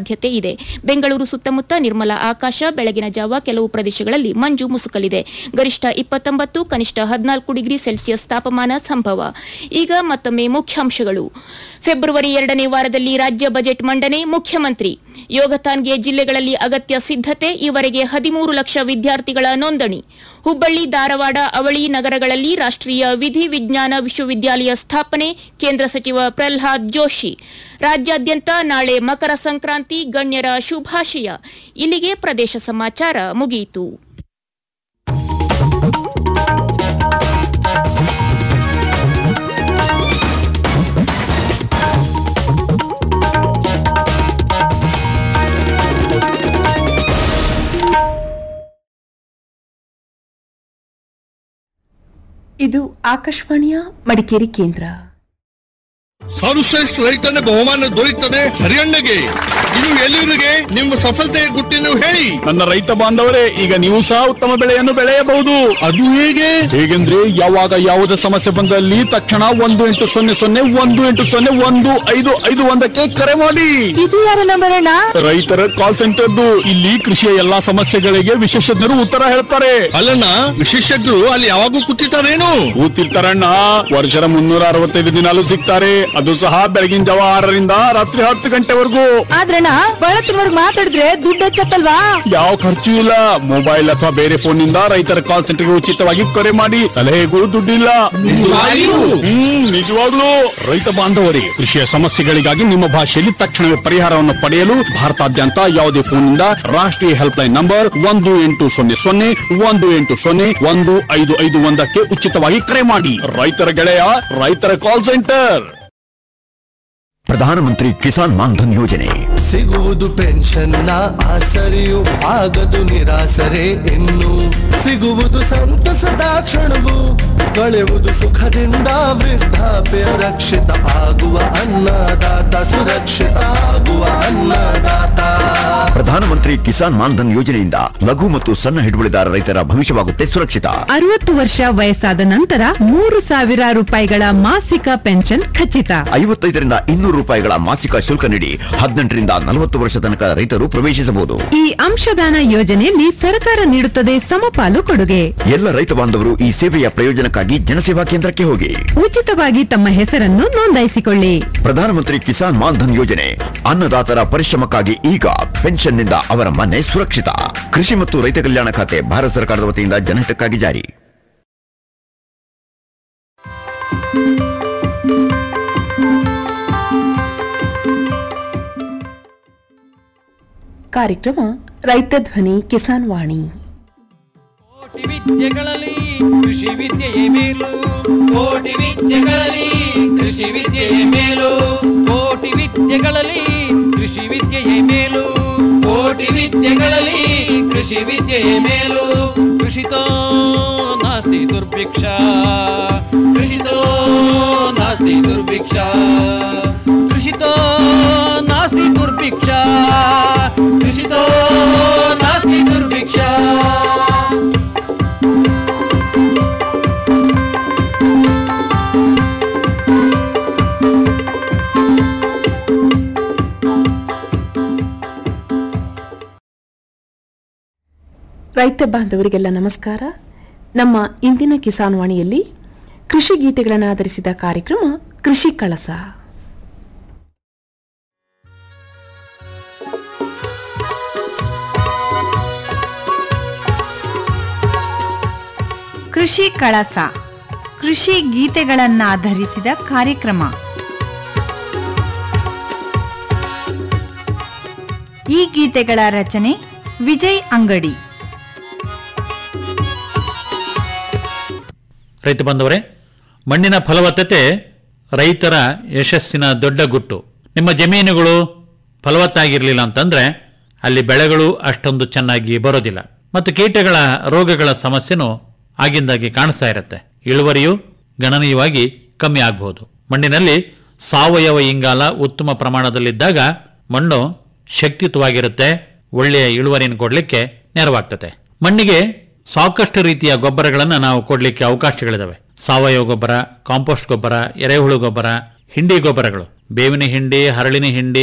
ಸಾಧ್ಯತೆ ಇದೆ ಬೆಂಗಳೂರು ಸುತ್ತಮುತ್ತ ನಿರ್ಮಲ ಆಕಾಶ ಬೆಳಗಿನ ಜಾವ ಕೆಲವು ಪ್ರದೇಶಗಳಲ್ಲಿ ಮಂಜು ಮುಸುಕಲಿದೆ ಗರಿಷ್ಠ ಇಪ್ಪತ್ತೊಂಬತ್ತು ಕನಿಷ್ಠ ಹದಿನಾಲ್ಕು ಡಿಗ್ರಿ ಸೆಲ್ಸಿಯಸ್ ತಾಪಮಾನ ಸಂಭವ ಈಗ ಮತ್ತೊಮ್ಮೆ ಮುಖ್ಯಾಂಶಗಳು ಫೆಬ್ರವರಿ ಎರಡನೇ ವಾರದಲ್ಲಿ ರಾಜ್ಯ ಬಜೆಟ್ ಮಂಡನೆ ಮುಖ್ಯಮಂತ್ರಿ ಯೋಗತಾನ್ಗೆ ಜಿಲ್ಲೆಗಳಲ್ಲಿ ಅಗತ್ಯ ಸಿದ್ಧತೆ ಈವರೆಗೆ ಹದಿಮೂರು ಲಕ್ಷ ವಿದ್ಯಾರ್ಥಿಗಳ ನೋಂದಣಿ ಹುಬ್ಬಳ್ಳಿ ಧಾರವಾಡ ಅವಳಿ ನಗರಗಳಲ್ಲಿ ರಾಷ್ಟ್ರೀಯ ವಿಧಿ ವಿಜ್ಞಾನ ವಿಶ್ವವಿದ್ಯಾಲಯ ಸ್ಥಾಪನೆ ಕೇಂದ್ರ ಸಚಿವ ಪ್ರಹ್ಲಾದ್ ಜೋಶಿ ರಾಜ್ಯಾದ್ಯಂತ ನಾಳೆ ಮಕರ ಸಂಕ್ರಾಂತಿ ಗಣ್ಯರ ಶುಭಾಶಯ ಇಲ್ಲಿಗೆ ಪ್ರದೇಶ ಸಮಾಚಾರ ಮುಗಿಯಿತು ಇದು ಆಕಾಶವಾಣಿಯ ಮಡಿಕೇರಿ ಕೇಂದ್ರ ಸರ್ವಶ್ರೇಷ್ಠ ರೈತನ ಬಹುಮಾನ ದೊರೆಯುತ್ತದೆ ಹರಿಯಣ್ಣಗೆ ಇದು ಎಲ್ಲಿವರಿಗೆ ನಿಮ್ಮ ಸಫಲತೆಯ ಗುಟ್ಟಿನ ಹೇಳಿ ನನ್ನ ರೈತ ಬಾಂಧವರೇ ಈಗ ನೀವು ಸಹ ಉತ್ತಮ ಬೆಳೆಯನ್ನು ಬೆಳೆಯಬಹುದು ಅದು ಹೇಗೆ ಹೇಗೆಂದ್ರೆ ಯಾವಾಗ ಯಾವುದೇ ಸಮಸ್ಯೆ ಬಂದಲ್ಲಿ ತಕ್ಷಣ ಒಂದು ಎಂಟು ಸೊನ್ನೆ ಸೊನ್ನೆ ಒಂದು ಎಂಟು ಸೊನ್ನೆ ಒಂದು ಐದು ಐದು ಒಂದಕ್ಕೆ ಕರೆ ಮಾಡಿ ಇದು ಯಾರ ನಂಬರ್ ಅಣ್ಣ ರೈತರ ಕಾಲ್ ಸೆಂಟರ್ದು ಇಲ್ಲಿ ಕೃಷಿಯ ಎಲ್ಲಾ ಸಮಸ್ಯೆಗಳಿಗೆ ವಿಶೇಷಜ್ಞರು ಉತ್ತರ ಹೇಳ್ತಾರೆ ಅಲ್ಲಣ್ಣ ವಿಶೇಷಜ್ಞರು ಅಲ್ಲಿ ಯಾವಾಗೂ ಕೂತಿರ್ತಾರೇನು ಕೂತಿರ್ತಾರಣ್ಣ ವರ್ಷದ ಮುನ್ನೂರ ಅರವತ್ತೈದು ದಿನಾಲು ಸಿಗ್ತಾರೆ ಅದು ಸಹ ಬೆಳಗಿನ ಜಾವ ಆರರಿಂದ ರಾತ್ರಿ ಹತ್ತು ಗಂಟೆವರೆಗೂ ಆದ್ರಣ್ಣ ಬಳತ್ತಿನವರ್ಗ್ ಮಾತಾಡಿದ್ರೆ ದುಡ್ಡು ಹೆಚ್ಚತ್ತಲ್ವಾ ಯಾವ ಖರ್ಚು ಇಲ್ಲ ಮೊಬೈಲ್ ಅಥವಾ ಬೇರೆ ಫೋನ್ ನಿಂದ ರೈತರ ಕಾಲ್ ಸೆಂಟರ್ಗೆ ಉಚಿತವಾಗಿ ಕರೆ ಮಾಡಿ ಸಲಹೆಗೂ ದುಡ್ಡಿಲ್ಲ ನಿಜವಾಗಿಯೂ? ಹ್ಮ್ ನಿಜವಾಗ್ಲೂ ರೈತ ಬಾಂಧವರೇ ಕೃಷಿಯ ಸಮಸ್ಯೆಗಳಿಗಾಗಿ ನಿಮ್ಮ ಭಾಷೆಯಲ್ಲಿ ತಕ್ಷಣವೇ ಪರಿಹಾರವನ್ನು ಪಡೆಯಲು ಭಾರತಾದ್ಯಂತ ಯಾವುದೇ ಫೋನ್ ನಿಂದ ರಾಷ್ಟ್ರೀಯ ಹೆಲ್ಪ್ ಲೈನ್ ನಂಬರ್ ಒಂದು ಎಂಟು ಸೊನ್ನೆ ಸೊನ್ನೆ ಒಂದು ಎಂಟು ಸೊನ್ನೆ ಒಂದು ಐದು ಐದು ಒಂದಕ್ಕೆ ಉಚಿತವಾಗಿ ಕರೆ ಮಾಡಿ ರೈತರ ಗೆಳೆಯ ರೈತರ ಕಾಲ್ ಸೆಂಟರ್ ಪ್ರಧಾನಮಂತ್ರಿ ಕಿಸಾನ್ ಮಾನ್ಧನ್ ಯೋಜನೆ ಸಿಗುವುದು ಪೆನ್ಷನ್ನ ಆಸರೆಯು ಆಗದು ನಿರಾಸರೆ ಇನ್ನು ಸಿಗುವುದು ಸಂತಸದ ಕ್ಷಣವು ಕಳೆಯುವುದು ಸುಖದಿಂದ ವೃದ್ಧಾಪ್ಯ ರಕ್ಷಿತ ಆಗುವ ಅನ್ನದಾತ ಸುರಕ್ಷಿತ ಆಗುವ ಅನ್ನದಾತ ಪ್ರಧಾನಮಂತ್ರಿ ಕಿಸಾನ್ ಮಾನ್ಧನ್ ಯೋಜನೆಯಿಂದ ಲಘು ಮತ್ತು ಸಣ್ಣ ಹಿಡುವಳಿದಾರ ರೈತರ ಭವಿಷ್ಯವಾಗುತ್ತೆ ಸುರಕ್ಷಿತ ಅರವತ್ತು ವರ್ಷ ವಯಸ್ಸಾದ ನಂತರ ಮೂರು ಸಾವಿರ ರೂಪಾಯಿಗಳ ಮಾಸಿಕ ಪೆನ್ಷನ್ ಖಚಿತ ಐವತ್ತೈದರಿಂದ ಇನ್ನೂರು ರೂಪಾಯಿಗಳ ಮಾಸಿಕ ಶುಲ್ಕ ನೀಡಿ ಹದಿನೆಂಟರಿಂದ ನಲವತ್ತು ವರ್ಷ ತನಕ ರೈತರು ಪ್ರವೇಶಿಸಬಹುದು ಈ ಅಂಶದಾನ ಯೋಜನೆಯಲ್ಲಿ ಸರ್ಕಾರ ನೀಡುತ್ತದೆ ಸಮಪಾಲು ಕೊಡುಗೆ ಎಲ್ಲ ರೈತ ಬಾಂಧವರು ಈ ಸೇವೆಯ ಪ್ರಯೋಜನಕ್ಕಾಗಿ ಜನಸೇವಾ ಕೇಂದ್ರಕ್ಕೆ ಹೋಗಿ ಉಚಿತವಾಗಿ ತಮ್ಮ ಹೆಸರನ್ನು ನೋಂದಾಯಿಸಿಕೊಳ್ಳಿ ಪ್ರಧಾನಮಂತ್ರಿ ಕಿಸಾನ್ ಮಾನ್ಧನ್ ಯೋಜನೆ ಅನ್ನದಾತರ ಪರಿಶ್ರಮಕ್ಕಾಗಿ ಈಗ ಪೆನ್ಷನ್ನಿಂದ ಅವರ ಮನೆ ಸುರಕ್ಷಿತ ಕೃಷಿ ಮತ್ತು ರೈತ ಕಲ್ಯಾಣ ಖಾತೆ ಭಾರತ ಸರ್ಕಾರದ ವತಿಯಿಂದ ಜನಹಿತಕ್ಕಾಗಿ ಜಾರಿ ಕಾರ್ಯಕ್ರಮ ರೈತ ಧ್ವನಿ ಕಿಸಾನ್ ವಾಣಿ ಕೋಟಿ ವಿದ್ಯೆಗಳಲ್ಲಿ ಕೃಷಿ ವಿದ್ಯೆಯೇ ಮೇಲು ಕೋಟಿ ವಿದ್ಯೆಗಳಲ್ಲಿ ಕೃಷಿ ವಿದ್ಯೆಯೇ ಮೇಲು ಕೋಟಿ ವಿದ್ಯೆಗಳಲ್ಲಿ ಕೃಷಿ ವಿದ್ಯೆಯೇ ಮೇಲು ಕೋಟಿ ವಿದ್ಯೆಗಳಲ್ಲಿ ಕೃಷಿ ವಿದ್ಯೆಯೇ ಮೇಲು ಕೃಷಿತೋ ನಾಸ್ತಿ ದುರ್ಭಿಕ್ಷ ಕೃಷಿತೋ ನಾಸ್ತಿ ದುರ್ಭಿಕ್ಷ ಕೃಷಿತೋ ನಾಸ್ತಿ ದುರ್ಭಿಕ್ಷ ಕೃಷಿತೋ ನಾಸ್ತಿ ದುರ್ಭಿಕ್ಷ ರೈತ ಬಾಂಧವರಿಗೆಲ್ಲ ನಮಸ್ಕಾರ ನಮ್ಮ ಇಂದಿನ ಕಿಸಾನ್ ವಾಣಿಯಲ್ಲಿ ಕೃಷಿ ಗೀತೆಗಳನ್ನು ಆಧರಿಸಿದ ಕಾರ್ಯಕ್ರಮ ಕೃಷಿ ಕಳಸ ಕೃಷಿ ಕಳಸ ಕೃಷಿ ಗೀತೆಗಳನ್ನಾಧರಿಸಿದ ಕಾರ್ಯಕ್ರಮ ಈ ಗೀತೆಗಳ ರಚನೆ ವಿಜಯ್ ಅಂಗಡಿ ರೈತ ಬಂದವರೇ ಮಣ್ಣಿನ ಫಲವತ್ತತೆ ರೈತರ ಯಶಸ್ಸಿನ ದೊಡ್ಡ ಗುಟ್ಟು ನಿಮ್ಮ ಜಮೀನುಗಳು ಫಲವತ್ತಾಗಿರಲಿಲ್ಲ ಅಂತಂದ್ರೆ ಅಲ್ಲಿ ಬೆಳೆಗಳು ಅಷ್ಟೊಂದು ಚೆನ್ನಾಗಿ ಬರೋದಿಲ್ಲ ಮತ್ತು ಕೀಟಗಳ ರೋಗಗಳ ಸಮಸ್ಯೆನೂ ಆಗಿಂದಾಗಿ ಕಾಣಿಸ್ತಾ ಇರುತ್ತೆ ಇಳುವರಿಯು ಗಣನೀಯವಾಗಿ ಕಮ್ಮಿ ಆಗಬಹುದು ಮಣ್ಣಿನಲ್ಲಿ ಸಾವಯವ ಇಂಗಾಲ ಉತ್ತಮ ಪ್ರಮಾಣದಲ್ಲಿದ್ದಾಗ ಮಣ್ಣು ಶಕ್ತಿಯುತವಾಗಿರುತ್ತೆ ಒಳ್ಳೆಯ ಇಳುವರಿಯನ್ನು ಕೊಡಲಿಕ್ಕೆ ನೆರವಾಗ್ತದೆ ಮಣ್ಣಿಗೆ ಸಾಕಷ್ಟು ರೀತಿಯ ಗೊಬ್ಬರಗಳನ್ನು ನಾವು ಕೊಡಲಿಕ್ಕೆ ಅವಕಾಶಗಳಿದಾವೆ ಸಾವಯವ ಗೊಬ್ಬರ ಕಾಂಪೋಸ್ಟ್ ಗೊಬ್ಬರ ಎರೆಹುಳು ಗೊಬ್ಬರ ಹಿಂಡಿ ಗೊಬ್ಬರಗಳು ಬೇವಿನ ಹಿಂಡಿ ಹರಳಿನ ಹಿಂಡಿ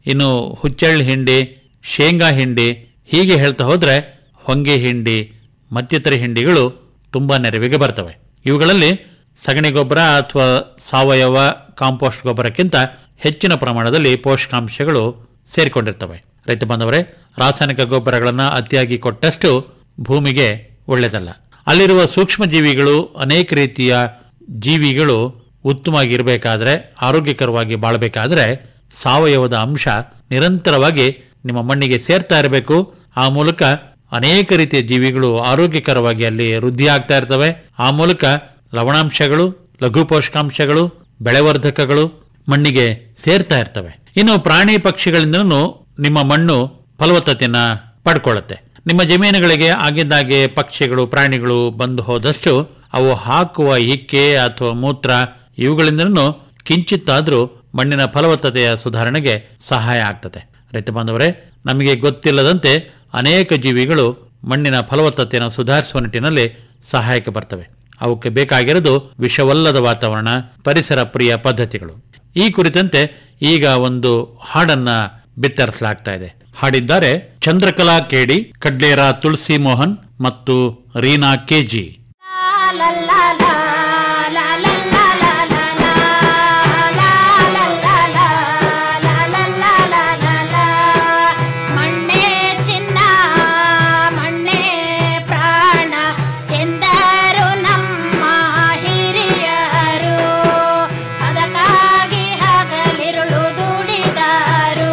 ಇನ್ನು ಹುಚ್ಚೆಳ್ಳು ಹಿಂಡಿ ಶೇಂಗಾ ಹಿಂಡಿ ಹೀಗೆ ಹೇಳ್ತಾ ಹೋದ್ರೆ ಹೊಂಗೆ ಹಿಂಡಿ ಮತ್ತಿತರ ಹಿಂಡಿಗಳು ತುಂಬಾ ನೆರವಿಗೆ ಬರ್ತವೆ ಇವುಗಳಲ್ಲಿ ಸಗಣಿ ಗೊಬ್ಬರ ಅಥವಾ ಸಾವಯವ ಕಾಂಪೋಸ್ಟ್ ಗೊಬ್ಬರಕ್ಕಿಂತ ಹೆಚ್ಚಿನ ಪ್ರಮಾಣದಲ್ಲಿ ಪೋಷಕಾಂಶಗಳು ಸೇರಿಕೊಂಡಿರ್ತವೆ ರೈತ ಬಾಂಧವರೇ ರಾಸಾಯನಿಕ ಗೊಬ್ಬರಗಳನ್ನು ಅತಿಯಾಗಿ ಕೊಟ್ಟಷ್ಟು ಭೂಮಿಗೆ ಒಳ್ಳೆಯದಲ್ಲ ಅಲ್ಲಿರುವ ಸೂಕ್ಷ್ಮ ಜೀವಿಗಳು ಅನೇಕ ರೀತಿಯ ಜೀವಿಗಳು ಉತ್ತಮವಾಗಿರಬೇಕಾದ್ರೆ ಆರೋಗ್ಯಕರವಾಗಿ ಬಾಳಬೇಕಾದ್ರೆ ಸಾವಯವದ ಅಂಶ ನಿರಂತರವಾಗಿ ನಿಮ್ಮ ಮಣ್ಣಿಗೆ ಸೇರ್ತಾ ಇರಬೇಕು ಆ ಮೂಲಕ ಅನೇಕ ರೀತಿಯ ಜೀವಿಗಳು ಆರೋಗ್ಯಕರವಾಗಿ ಅಲ್ಲಿ ವೃದ್ಧಿ ಆಗ್ತಾ ಇರ್ತವೆ ಆ ಮೂಲಕ ಲವಣಾಂಶಗಳು ಲಘು ಪೋಷಕಾಂಶಗಳು ಬೆಳೆವರ್ಧಕಗಳು ಮಣ್ಣಿಗೆ ಸೇರ್ತಾ ಇರ್ತವೆ ಇನ್ನು ಪ್ರಾಣಿ ಪಕ್ಷಿಗಳಿಂದನೂ ನಿಮ್ಮ ಮಣ್ಣು ಫಲವತ್ತತೆಯನ್ನ ಪಡ್ಕೊಳ್ಳುತ್ತೆ ನಿಮ್ಮ ಜಮೀನುಗಳಿಗೆ ಆಗಿದ್ದಾಗೆ ಪಕ್ಷಿಗಳು ಪ್ರಾಣಿಗಳು ಬಂದು ಹೋದಷ್ಟು ಅವು ಹಾಕುವ ಇಕ್ಕೆ ಅಥವಾ ಮೂತ್ರ ಇವುಗಳಿಂದನೂ ಕಿಂಚಿತ್ತಾದ್ರೂ ಮಣ್ಣಿನ ಫಲವತ್ತತೆಯ ಸುಧಾರಣೆಗೆ ಸಹಾಯ ಆಗ್ತದೆ ರೈತ ಬಾಂಧವರೇ ನಮಗೆ ಗೊತ್ತಿಲ್ಲದಂತೆ ಅನೇಕ ಜೀವಿಗಳು ಮಣ್ಣಿನ ಫಲವತ್ತತೆಯನ್ನು ಸುಧಾರಿಸುವ ನಿಟ್ಟಿನಲ್ಲಿ ಸಹಾಯಕ್ಕೆ ಬರ್ತವೆ ಅವಕ್ಕೆ ಬೇಕಾಗಿರೋದು ವಿಷವಲ್ಲದ ವಾತಾವರಣ ಪರಿಸರ ಪ್ರಿಯ ಪದ್ಧತಿಗಳು ಈ ಕುರಿತಂತೆ ಈಗ ಒಂದು ಹಾಡನ್ನ ಬಿತ್ತರಿಸಲಾಗ್ತಾ ಇದೆ ಹಾಡಿದ್ದಾರೆ ಚಂದ್ರಕಲಾ ಕೇಡಿ ಕಡ್ಲೇರ ತುಳಸಿ ಮೋಹನ್ ಮತ್ತು ರೀನಾ ಕೆಜಿ ಮಣ್ಣೆ ಚಿನ್ನ ಮಣ್ಣೆ ಪ್ರಾಣ ಎಂದರು ನಮ್ಮ ಹಿರಿಯರು ಅದಕ್ಕಾಗಿ ಹಗಲಿರುಳು ದುಡಿದರು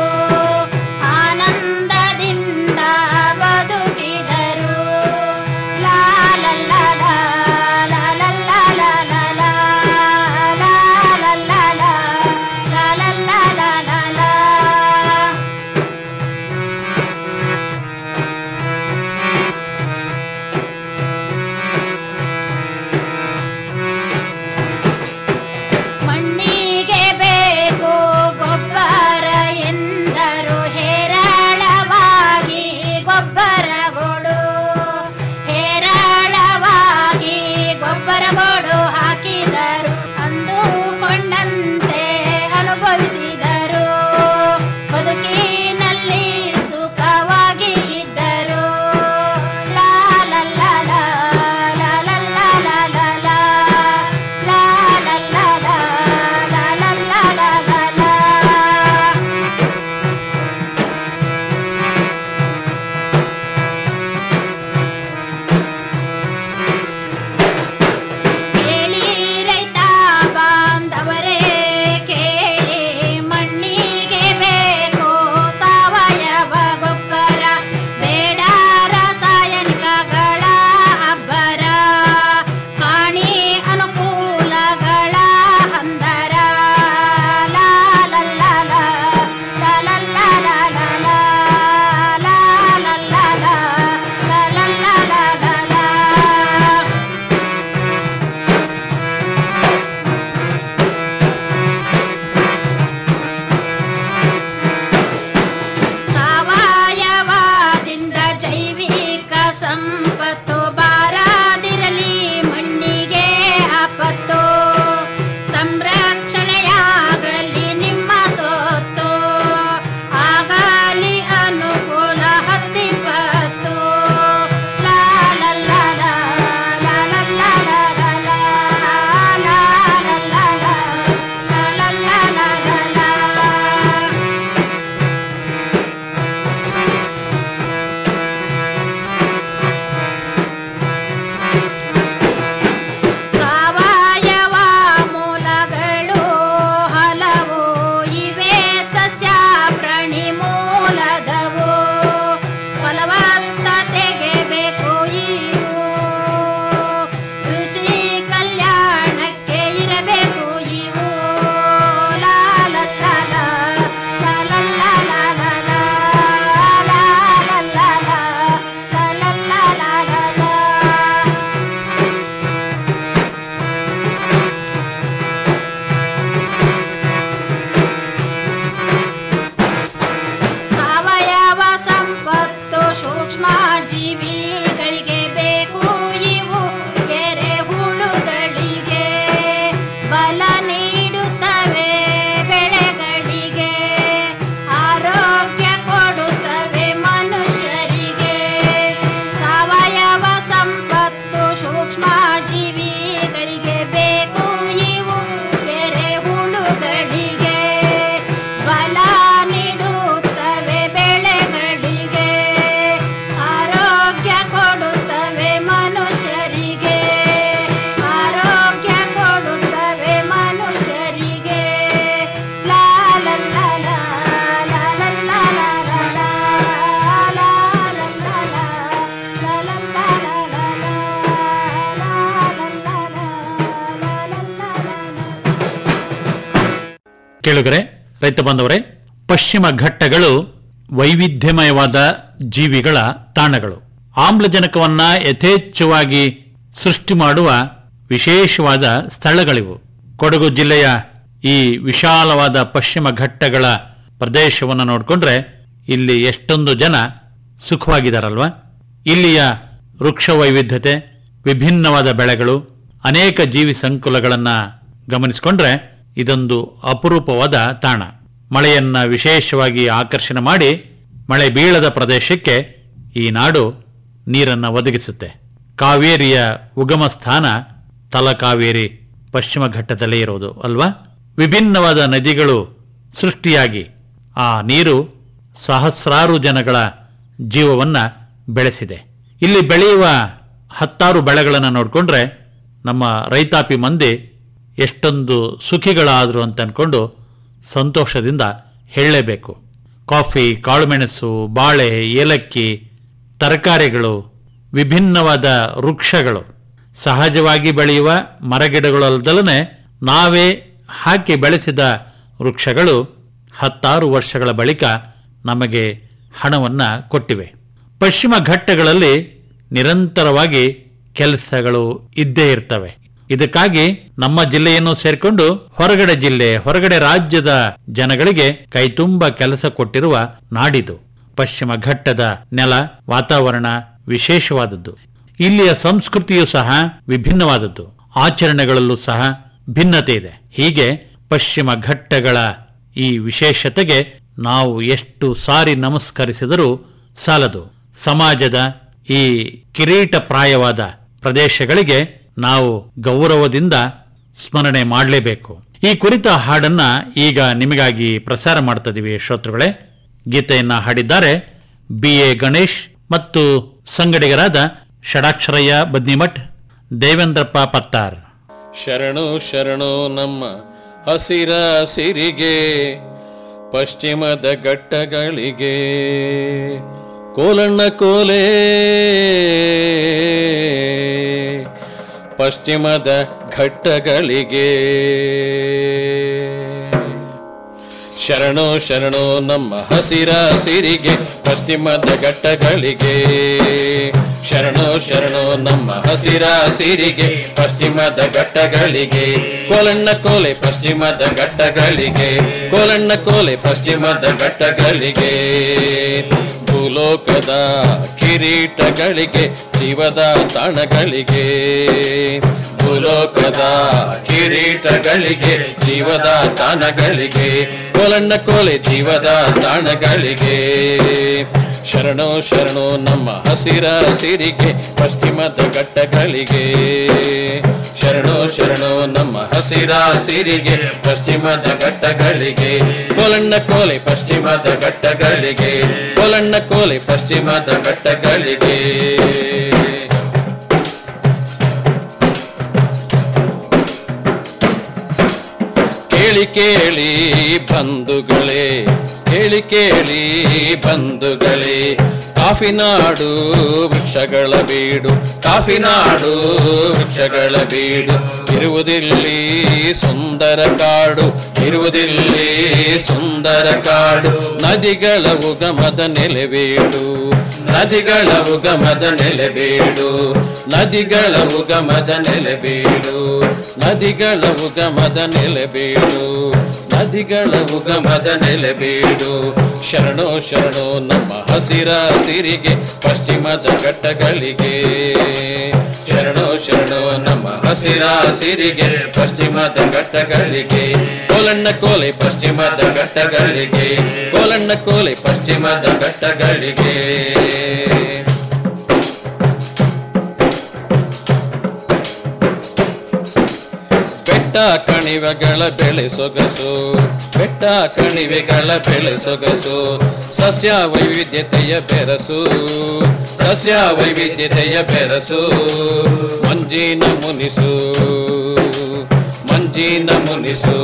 ಆನಂದದಿಂದ ಬದುಕಿದರು ಲಾ ಲಾ ಲಾ ಲಾ ಕೇಳುಗರೆ ರೈತ ಬಾಂಧವರೇ ಪಶ್ಚಿಮ ಘಟ್ಟಗಳು ವೈವಿಧ್ಯಮಯವಾದ ಜೀವಿಗಳ ತಾಣಗಳು ಆಮ್ಲಜನಕವನ್ನ ಯಥೇಚ್ಛವಾಗಿ ಸೃಷ್ಟಿ ಮಾಡುವ ವಿಶೇಷವಾದ ಸ್ಥಳಗಳಿವು ಕೊಡಗು ಜಿಲ್ಲೆಯ ಈ ವಿಶಾಲವಾದ ಪಶ್ಚಿಮ ಘಟ್ಟಗಳ ಪ್ರದೇಶವನ್ನು ನೋಡಿಕೊಂಡ್ರೆ ಇಲ್ಲಿ ಎಷ್ಟೊಂದು ಜನ ಸುಖವಾಗಿದ್ದಾರಲ್ವಾ ಇಲ್ಲಿಯ ವೃಕ್ಷ ವೈವಿಧ್ಯತೆ ವಿಭಿನ್ನವಾದ ಬೆಳೆಗಳು ಅನೇಕ ಜೀವಿ ಸಂಕುಲಗಳನ್ನ ಗಮನಿಸಿಕೊಂಡ್ರೆ ಇದೊಂದು ಅಪರೂಪವಾದ ತಾಣ ಮಳೆಯನ್ನ ವಿಶೇಷವಾಗಿ ಆಕರ್ಷಣೆ ಮಾಡಿ ಮಳೆ ಬೀಳದ ಪ್ರದೇಶಕ್ಕೆ ಈ ನಾಡು ನೀರನ್ನ ಒದಗಿಸುತ್ತೆ ಕಾವೇರಿಯ ಉಗಮ ಸ್ಥಾನ ತಲಕಾವೇರಿ ಪಶ್ಚಿಮ ಘಟ್ಟದಲ್ಲೇ ಇರೋದು ಅಲ್ವಾ ವಿಭಿನ್ನವಾದ ನದಿಗಳು ಸೃಷ್ಟಿಯಾಗಿ ಆ ನೀರು ಸಹಸ್ರಾರು ಜನಗಳ ಜೀವವನ್ನ ಬೆಳೆಸಿದೆ ಇಲ್ಲಿ ಬೆಳೆಯುವ ಹತ್ತಾರು ಬೆಳೆಗಳನ್ನು ನೋಡಿಕೊಂಡ್ರೆ ನಮ್ಮ ರೈತಾಪಿ ಮಂದಿ ಎಷ್ಟೊಂದು ಸುಖಿಗಳಾದರು ಅಂತ ಅನ್ಕೊಂಡು ಸಂತೋಷದಿಂದ ಹೇಳಲೇಬೇಕು ಕಾಫಿ ಕಾಳುಮೆಣಸು ಬಾಳೆ ಏಲಕ್ಕಿ ತರಕಾರಿಗಳು ವಿಭಿನ್ನವಾದ ವೃಕ್ಷಗಳು ಸಹಜವಾಗಿ ಬೆಳೆಯುವ ಮರಗಿಡಗಳಲ್ಲದಲ್ಲೇ ನಾವೇ ಹಾಕಿ ಬೆಳೆಸಿದ ವೃಕ್ಷಗಳು ಹತ್ತಾರು ವರ್ಷಗಳ ಬಳಿಕ ನಮಗೆ ಹಣವನ್ನ ಕೊಟ್ಟಿವೆ ಪಶ್ಚಿಮ ಘಟ್ಟಗಳಲ್ಲಿ ನಿರಂತರವಾಗಿ ಕೆಲಸಗಳು ಇದ್ದೇ ಇರ್ತವೆ ಇದಕ್ಕಾಗಿ ನಮ್ಮ ಜಿಲ್ಲೆಯನ್ನು ಸೇರ್ಕೊಂಡು ಹೊರಗಡೆ ಜಿಲ್ಲೆ ಹೊರಗಡೆ ರಾಜ್ಯದ ಜನಗಳಿಗೆ ಕೈತುಂಬ ಕೆಲಸ ಕೊಟ್ಟಿರುವ ನಾಡಿದು ಪಶ್ಚಿಮ ಘಟ್ಟದ ನೆಲ ವಾತಾವರಣ ವಿಶೇಷವಾದದ್ದು ಇಲ್ಲಿಯ ಸಂಸ್ಕೃತಿಯೂ ಸಹ ವಿಭಿನ್ನವಾದದ್ದು ಆಚರಣೆಗಳಲ್ಲೂ ಸಹ ಭಿನ್ನತೆ ಇದೆ ಹೀಗೆ ಪಶ್ಚಿಮ ಘಟ್ಟಗಳ ಈ ವಿಶೇಷತೆಗೆ ನಾವು ಎಷ್ಟು ಸಾರಿ ನಮಸ್ಕರಿಸಿದರೂ ಸಾಲದು ಸಮಾಜದ ಈ ಕಿರೀಟಪ್ರಾಯವಾದ ಪ್ರದೇಶಗಳಿಗೆ ನಾವು ಗೌರವದಿಂದ ಸ್ಮರಣೆ ಮಾಡಲೇಬೇಕು ಈ ಕುರಿತ ಹಾಡನ್ನ ಈಗ ನಿಮಗಾಗಿ ಪ್ರಸಾರ ಮಾಡ್ತಿದ್ದೀವಿ ಶ್ರೋತೃಗಳೇ ಗೀತೆಯನ್ನ ಹಾಡಿದ್ದಾರೆ ಬಿ ಎ ಗಣೇಶ್ ಮತ್ತು ಸಂಗಡಿಗರಾದ ಷಡಾಕ್ಷರಯ್ಯ ಬದ್ನಿಮಠ್ ದೇವೇಂದ್ರಪ್ಪ ಪತ್ತಾರ್ ಶರಣು ಶರಣು ನಮ್ಮ ಹಸಿರ ಸಿರಿಗೆ ಪಶ್ಚಿಮದ ಘಟ್ಟಗಳಿಗೆ ಕೋಲಣ್ಣ ಕೋಲೆ ಪಶ್ಚಿಮದ ಘಟ್ಟಗಳಿಗೆ ಶರಣು ಶರಣು ನಮ್ಮ ಹಸಿರ ಸಿರಿಗೆ ಪಶ್ಚಿಮದ ಘಟ್ಟಗಳಿಗೆ ಶರಣು ಶರಣು ನಮ್ಮ ಹಸಿರ ಸಿರಿಗೆ ಪಶ್ಚಿಮದ ಘಟ್ಟಗಳಿಗೆ ಕೋಲಣ್ಣ ಕೋಲೆ ಪಶ್ಚಿಮದ ಘಟ್ಟಗಳಿಗೆ ಕೋಲಣ್ಣ ಕೋಲೆ ಪಶ್ಚಿಮದ ಘಟ್ಟಗಳಿಗೆ ಭೂಲೋಕದ ಕಿರೀಟಗಳಿಗೆ ಜೀವದ ತಾಣಗಳಿಗೆ ಭೂಲೋಕದ ಕಿರೀಟಗಳಿಗೆ ಜೀವದ ತಾಣಗಳಿಗೆ ಕೋಲಣ್ಣ ಕೋಲೆ ಜೀವದ ತಾಣಗಳಿಗೆ ಶರಣೋ ಶರಣೋ ನಮ್ಮ ಹಸಿರ ಸಿರಿಗೆ ಪಶ್ಚಿಮದ ಘಟ್ಟಗಳಿಗೆ ಶರಣೋ ಶರಣೋ ನಮ್ಮ ಹಸಿರ ಸಿರಿಗೆ ಪಶ್ಚಿಮದ ಘಟ್ಟಗಳಿಗೆ ಕೋಲಣ್ಣ ಕೋಲೆ ಪಶ್ಚಿಮದ ಘಟ್ಟಗಳಿಗೆ ಕೋಲಣ್ಣ ಕೋಲೆ ಪಶ್ಚಿಮದ ಘಟ್ಟಗಳಿಗೆ ಕೇಳಿ ಕೇಳಿ ಬಂಧುಗಳೇ ಕೇಳಿ ಕೇಳಿ ಬಂಧುಗಳೇ ಕಾಫಿ ನಾಡು ವೃಕ್ಷಗಳ ಬೀಡು ಕಾಫಿ ನಾಡು ವೃಕ್ಷಗಳ ಬೀಡು ಇರುವುದಿಲ್ಲಿ ಸುಂದರ ಕಾಡು ಇರುವುದಿಲ್ಲಿ ಸುಂದರ ಕಾಡು ನದಿಗಳ ಉಗಮದ ನೆಲೆವೀಡು ನದಿಗಳ ಉಗಮದ ನೆಲೆಬೀಡು ನದಿಗಳ ಉಗಮದ ನೆಲೆಬೀಡು ನದಿಗಳ ಉಗಮದ ನೆಲೆಬೀಡು ನದಿಗಳ ಉಗಮದ ನೆಲೆಬೀಡು ಶರಣೋ ಶರಣೋ ನಮ್ಮ ಹಸಿರ ಸಿರಿಗೆ ಪಶ್ಚಿಮದ ಘಟ್ಟಗಳಿಗೆ ಶರಣೋ ಶರಣೋ ನಮ್ಮ ಹಸಿರ ಸಿರಿಗೆ ಪಶ್ಚಿಮದ ಘಟ್ಟಗಳಿಗೆ ಕೋಲಣ್ಣ ಕೋಲೆ ಪಶ್ಚಿಮದ ಘಟ್ಟಗಳಿಗೆ ಕೋಲಣ್ಣ ಕೋಲೆ ಪಶ್ಚಿಮದ ಘಟ್ಟಗಳಿಗೆ ಬೆಟ್ಟ ಕಣಿವೆಗಳ ಬೆಳೆ ಸೊಗಸು ಬೆಟ್ಟ ಕಣಿವೆಗಳ ಬೆಳೆ ಸೊಗಸು ಸಸ್ಯ ವೈವಿಧ್ಯತೆಯ ಬೆರಸು ಸಸ್ಯ ವೈವಿಧ್ಯತೆಯ ಬೆರಸು ಮಂಜಿನ ಮುನಿಸು ಮಂಜಿನ ಮುನಿಸು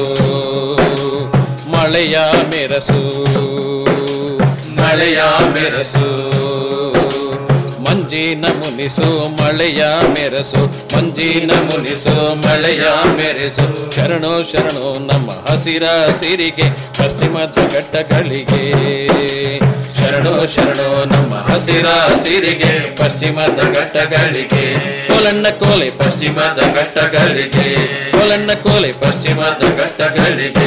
ಮಳೆಯ ಮೆರಸು ಮಳೆಯ ಮೆರಸು ಮಂಜಿನ ಮಂಜಿನ ಮುನಿಸು ಮಳೆಯ ಮೆರೆಸು ಮಂಜಿನ ಮುನಿಸು ಮಳೆಯ ಮೆರೆಸು ಶರಣೋ ಶರಣೋ ನಮ್ಮ ಹಸಿರ ಸಿರಿಗೆ ಪಶ್ಚಿಮದ ಘಟ್ಟಗಳಿಗೆ ಶರಣೋ ಶರಣೋ ನಮ್ಮ ಹಸಿರ ಸಿರಿಗೆ ಪಶ್ಚಿಮದ ಘಟ್ಟಗಳಿಗೆ ಕೋಲಣ್ಣ ಕೋಲೆ ಪಶ್ಚಿಮದ ಘಟ್ಟಗಳಿಗೆ ಕೋಲಣ್ಣ ಕೋಲೆ ಪಶ್ಚಿಮದ ಘಟ್ಟಗಳಿಗೆ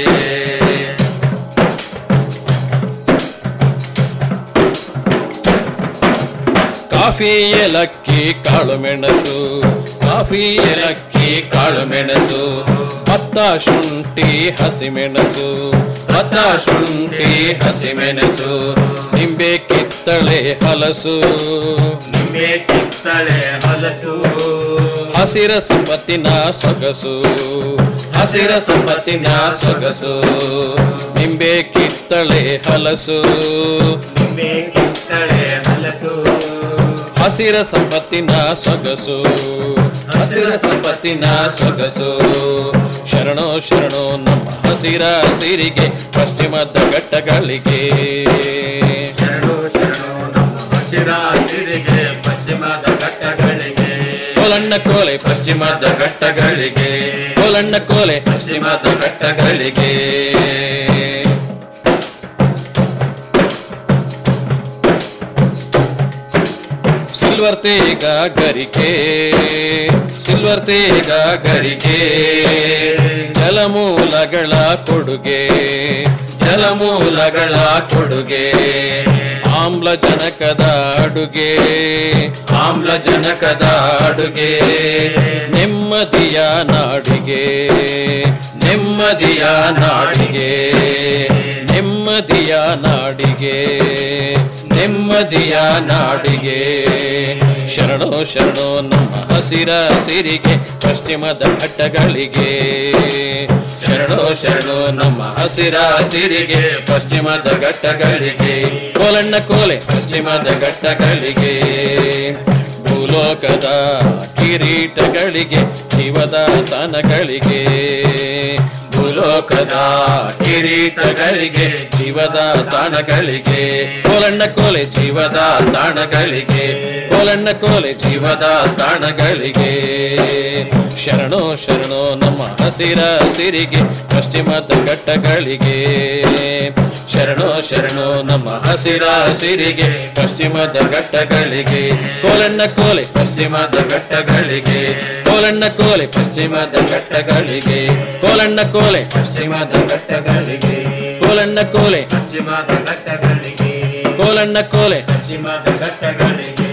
ಕಾಫಿ ಏಲಕ್ಕಿ ಕಾಳು ಮೆಣಸು ಕಾಫಿ ಏಲಕ್ಕಿ ಕಾಳು ಮೆಣಸು ಭತ್ತ ಶುಂಠಿ ಹಸಿಮೆಣಸು ಭತ್ತ ಶುಂಠಿ ಹಸಿಮೆಣಸು ನಿಂಬೆ ಕಿತ್ತಳೆ ಹಲಸು ನಿಂಬೆ ಕಿತ್ತಳೆ ಹಲಸು ಹಸಿರ ಸಂಪತ್ತಿನ ಸೊಗಸು ಹಸಿರ ಸಂಪತ್ತಿನ ಸೊಗಸು ನಿಂಬೆ ಕಿತ್ತಳೆ ಹಲಸು ನಿಂಬೆ ಕಿತ್ತಳೆ ಹಲಸು ಹಸಿರ ಸಂಪತ್ತಿನ ಸೊಗಸು ಹಸಿರ ಸಂಪತ್ತಿನ ಸೊಗಸು ಶರಣೋ ಶರಣೋ ನಮ್ಮ ಹಸಿರ ಸಿರಿಗೆ ಪಶ್ಚಿಮದ ಘಟ್ಟಗಳಿಗೆ ಶರಣೋ ಶರಣೋ ನಮ್ಮ ಹಸಿರ ಸಿರಿಗೆ ಪಶ್ಚಿಮದ ಘಟ್ಟಗಳಿಗೆ ಕೋಲಣ್ಣ ಕೋಲೆ ಪಶ್ಚಿಮದ ಘಟ್ಟಗಳಿಗೆ ಕೋಲಣ್ಣ ಕೋಲೆ ಪಶ್ಚಿಮದ ಘಟ್ಟಗಳಿಗೆ ಸಿಲ್ವರ್ ತೇಗ ಗರಿಕೆ ಸಿಲ್ವರ್ ತೇಗ ಗರಿಕೆ ಜಲಮೂಲಗಳ ಕೊಡುಗೆ ಜಲಮೂಲಗಳ ಕೊಡುಗೆ ಆಮ್ಲಜನಕದ ಅಡುಗೆ ಆಮ್ಲಜನಕದ ಅಡುಗೆ ನೆಮ್ಮದಿಯ ನಾಡಿಗೆ ನೆಮ್ಮದಿಯ ನಾಡಿಗೆ ನೆಮ್ಮದಿಯ ನಾಡಿಗೆ ನೆಮ್ಮದಿಯ ನಾಡಿಗೆ ಶರಣೋ ಶರಣೋ ನಮ್ಮ ಹಸಿರ ಸಿರಿಗೆ ಪಶ್ಚಿಮದ ಘಟ್ಟಗಳಿಗೆ ಶರಣೋ ಶರಣೋ ನಮ್ಮ ಹಸಿರ ಸಿರಿಗೆ ಪಶ್ಚಿಮದ ಘಟ್ಟಗಳಿಗೆ ಕೋಲಣ್ಣ ಕೋಲೆ ಪಶ್ಚಿಮದ ಘಟ್ಟಗಳಿಗೆ ಭೂಲೋಕದ ಕಿರೀಟಗಳಿಗೆ ಜೀವದ ತಾನಗಳಿಗೆ ಭೂಲೋಕದ ಕಿರೀಟಗಳಿಗೆ ಜೀವದ ತಾಣಗಳಿಗೆ ಕೋಲಣ್ಣ ಕೋಲೆ ಜೀವದ ತಾಣಗಳಿಗೆ ಕೋಲಣ್ಣ ಕೋಲೆ ಜೀವದ ತಾಣಗಳಿಗೆ ಶರಣೋ ಶರಣೋ ನಮ್ಮ ಹಸಿರ ಸಿರಿಗೆ ಪಶ್ಚಿಮದ ಘಟ್ಟಗಳಿಗೆ ಶರಣೋ ಶರಣೋ ನಮ್ಮ ಹಸಿರ ಸಿರಿಗೆ ಪಶ್ಚಿಮದ ಘಟ್ಟಗಳಿಗೆ ಕೋಲಣ್ಣ ಕೋಲೆ ಪಶ್ಚಿಮದ ಘಟ್ಟಗಳಿಗೆ ಕೋಲಣ್ಣ ಕೋಲೆ ಪಶ್ಚಿಮದ ಘಟ್ಟಗಳಿಗೆ ಕೋಲಣ್ಣ ಕೋಲೆ ಪಶ್ಚಿಮದ ಘಟ್ಟಗಳಿಗೆ ಕೋಲಣ್ಣ ಕೋಲೆ ಪಶ್ಚಿಮದ ಘಟ್ಟಗಳಿಗೆ ಕೋಲಣ್ಣ ಕೋಲೆ ಪಶ್ಚಿಮದ ಘಟ್ಟಗಳಿಗೆ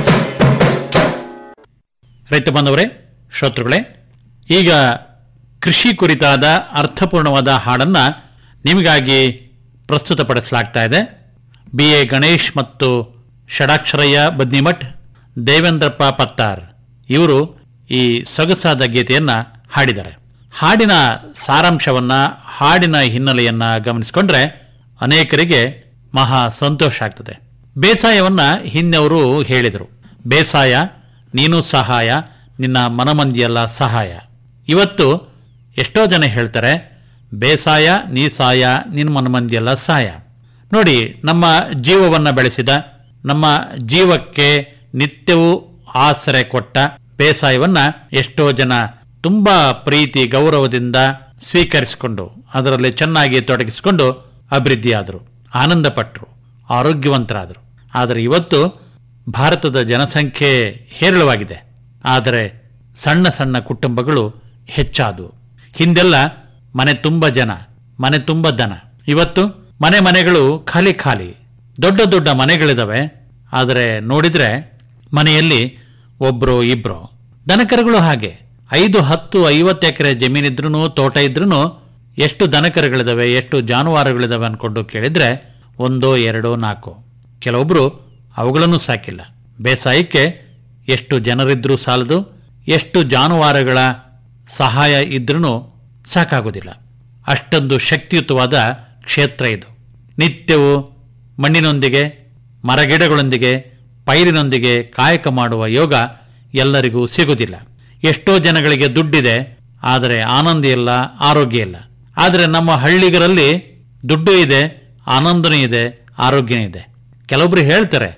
ರೈತ ಬಾಂಧವರೇ ಶ್ರೋತೃಗಳೇ ಈಗ ಕೃಷಿ ಕುರಿತಾದ ಅರ್ಥಪೂರ್ಣವಾದ ಹಾಡನ್ನ ನಿಮಗಾಗಿ ಪ್ರಸ್ತುತಪಡಿಸಲಾಗ್ತಾ ಇದೆ ಬಿ ಎ ಗಣೇಶ್ ಮತ್ತು ಷಡಾಕ್ಷರಯ್ಯ ಬದ್ನಿಮಠ್ ದೇವೇಂದ್ರಪ್ಪ ಪತ್ತಾರ್ ಇವರು ಈ ಸೊಗಸಾದ ಗೀತೆಯನ್ನ ಹಾಡಿದ್ದಾರೆ ಹಾಡಿನ ಸಾರಾಂಶವನ್ನ ಹಾಡಿನ ಹಿನ್ನೆಲೆಯನ್ನ ಗಮನಿಸಿಕೊಂಡ್ರೆ ಅನೇಕರಿಗೆ ಮಹಾ ಸಂತೋಷ ಆಗ್ತದೆ ಬೇಸಾಯವನ್ನ ಹಿಂದೆವರು ಹೇಳಿದರು ಬೇಸಾಯ ನೀನು ಸಹಾಯ ನಿನ್ನ ಮನಮಂದಿಯಲ್ಲ ಸಹಾಯ ಇವತ್ತು ಎಷ್ಟೋ ಜನ ಹೇಳ್ತಾರೆ ಬೇಸಾಯ ನೀ ಸಾಯ ನಿನ್ನ ಮನಮಂದಿಯಲ್ಲ ಸಹಾಯ ನೋಡಿ ನಮ್ಮ ಜೀವವನ್ನ ಬೆಳೆಸಿದ ನಮ್ಮ ಜೀವಕ್ಕೆ ನಿತ್ಯವೂ ಆಸರೆ ಕೊಟ್ಟ ಬೇಸಾಯವನ್ನ ಎಷ್ಟೋ ಜನ ತುಂಬಾ ಪ್ರೀತಿ ಗೌರವದಿಂದ ಸ್ವೀಕರಿಸಿಕೊಂಡು ಅದರಲ್ಲಿ ಚೆನ್ನಾಗಿ ತೊಡಗಿಸಿಕೊಂಡು ಅಭಿವೃದ್ಧಿಯಾದರು ಆನಂದ ಪಟ್ಟರು ಆರೋಗ್ಯವಂತರಾದರು ಆದರೆ ಇವತ್ತು ಭಾರತದ ಜನಸಂಖ್ಯೆ ಹೇರಳವಾಗಿದೆ ಆದರೆ ಸಣ್ಣ ಸಣ್ಣ ಕುಟುಂಬಗಳು ಹೆಚ್ಚಾದವು ಹಿಂದೆಲ್ಲ ಮನೆ ತುಂಬ ಜನ ಮನೆ ತುಂಬ ದನ ಇವತ್ತು ಮನೆ ಮನೆಗಳು ಖಾಲಿ ಖಾಲಿ ದೊಡ್ಡ ದೊಡ್ಡ ಮನೆಗಳಿದಾವೆ ಆದರೆ ನೋಡಿದ್ರೆ ಮನೆಯಲ್ಲಿ ಒಬ್ರು ಇಬ್ರು ದನಕರುಗಳು ಹಾಗೆ ಐದು ಹತ್ತು ಐವತ್ತು ಎಕರೆ ಜಮೀನಿದ್ರೂ ತೋಟ ಇದ್ರೂ ಎಷ್ಟು ದನಕರುಗಳಿದಾವೆ ಎಷ್ಟು ಜಾನುವಾರುಗಳಿದಾವೆ ಅನ್ಕೊಂಡು ಕೇಳಿದ್ರೆ ಒಂದೋ ಎರಡೋ ನಾಲ್ಕು ಕೆಲವೊಬ್ರು ಅವುಗಳನ್ನು ಸಾಕಿಲ್ಲ ಬೇಸಾಯಕ್ಕೆ ಎಷ್ಟು ಜನರಿದ್ರೂ ಸಾಲದು ಎಷ್ಟು ಜಾನುವಾರುಗಳ ಸಹಾಯ ಇದ್ರೂ ಸಾಕಾಗೋದಿಲ್ಲ ಅಷ್ಟೊಂದು ಶಕ್ತಿಯುತವಾದ ಕ್ಷೇತ್ರ ಇದು ನಿತ್ಯವೂ ಮಣ್ಣಿನೊಂದಿಗೆ ಮರಗಿಡಗಳೊಂದಿಗೆ ಪೈರಿನೊಂದಿಗೆ ಕಾಯಕ ಮಾಡುವ ಯೋಗ ಎಲ್ಲರಿಗೂ ಸಿಗುವುದಿಲ್ಲ ಎಷ್ಟೋ ಜನಗಳಿಗೆ ದುಡ್ಡಿದೆ ಆದರೆ ಆನಂದ ಇಲ್ಲ ಆರೋಗ್ಯ ಇಲ್ಲ ಆದರೆ ನಮ್ಮ ಹಳ್ಳಿಗರಲ್ಲಿ ದುಡ್ಡು ಇದೆ ಆನಂದನೂ ಇದೆ ಆರೋಗ್ಯನೂ ಇದೆ ಕೆಲವೊಬ್ರು ಹೇಳ್ತಾರೆ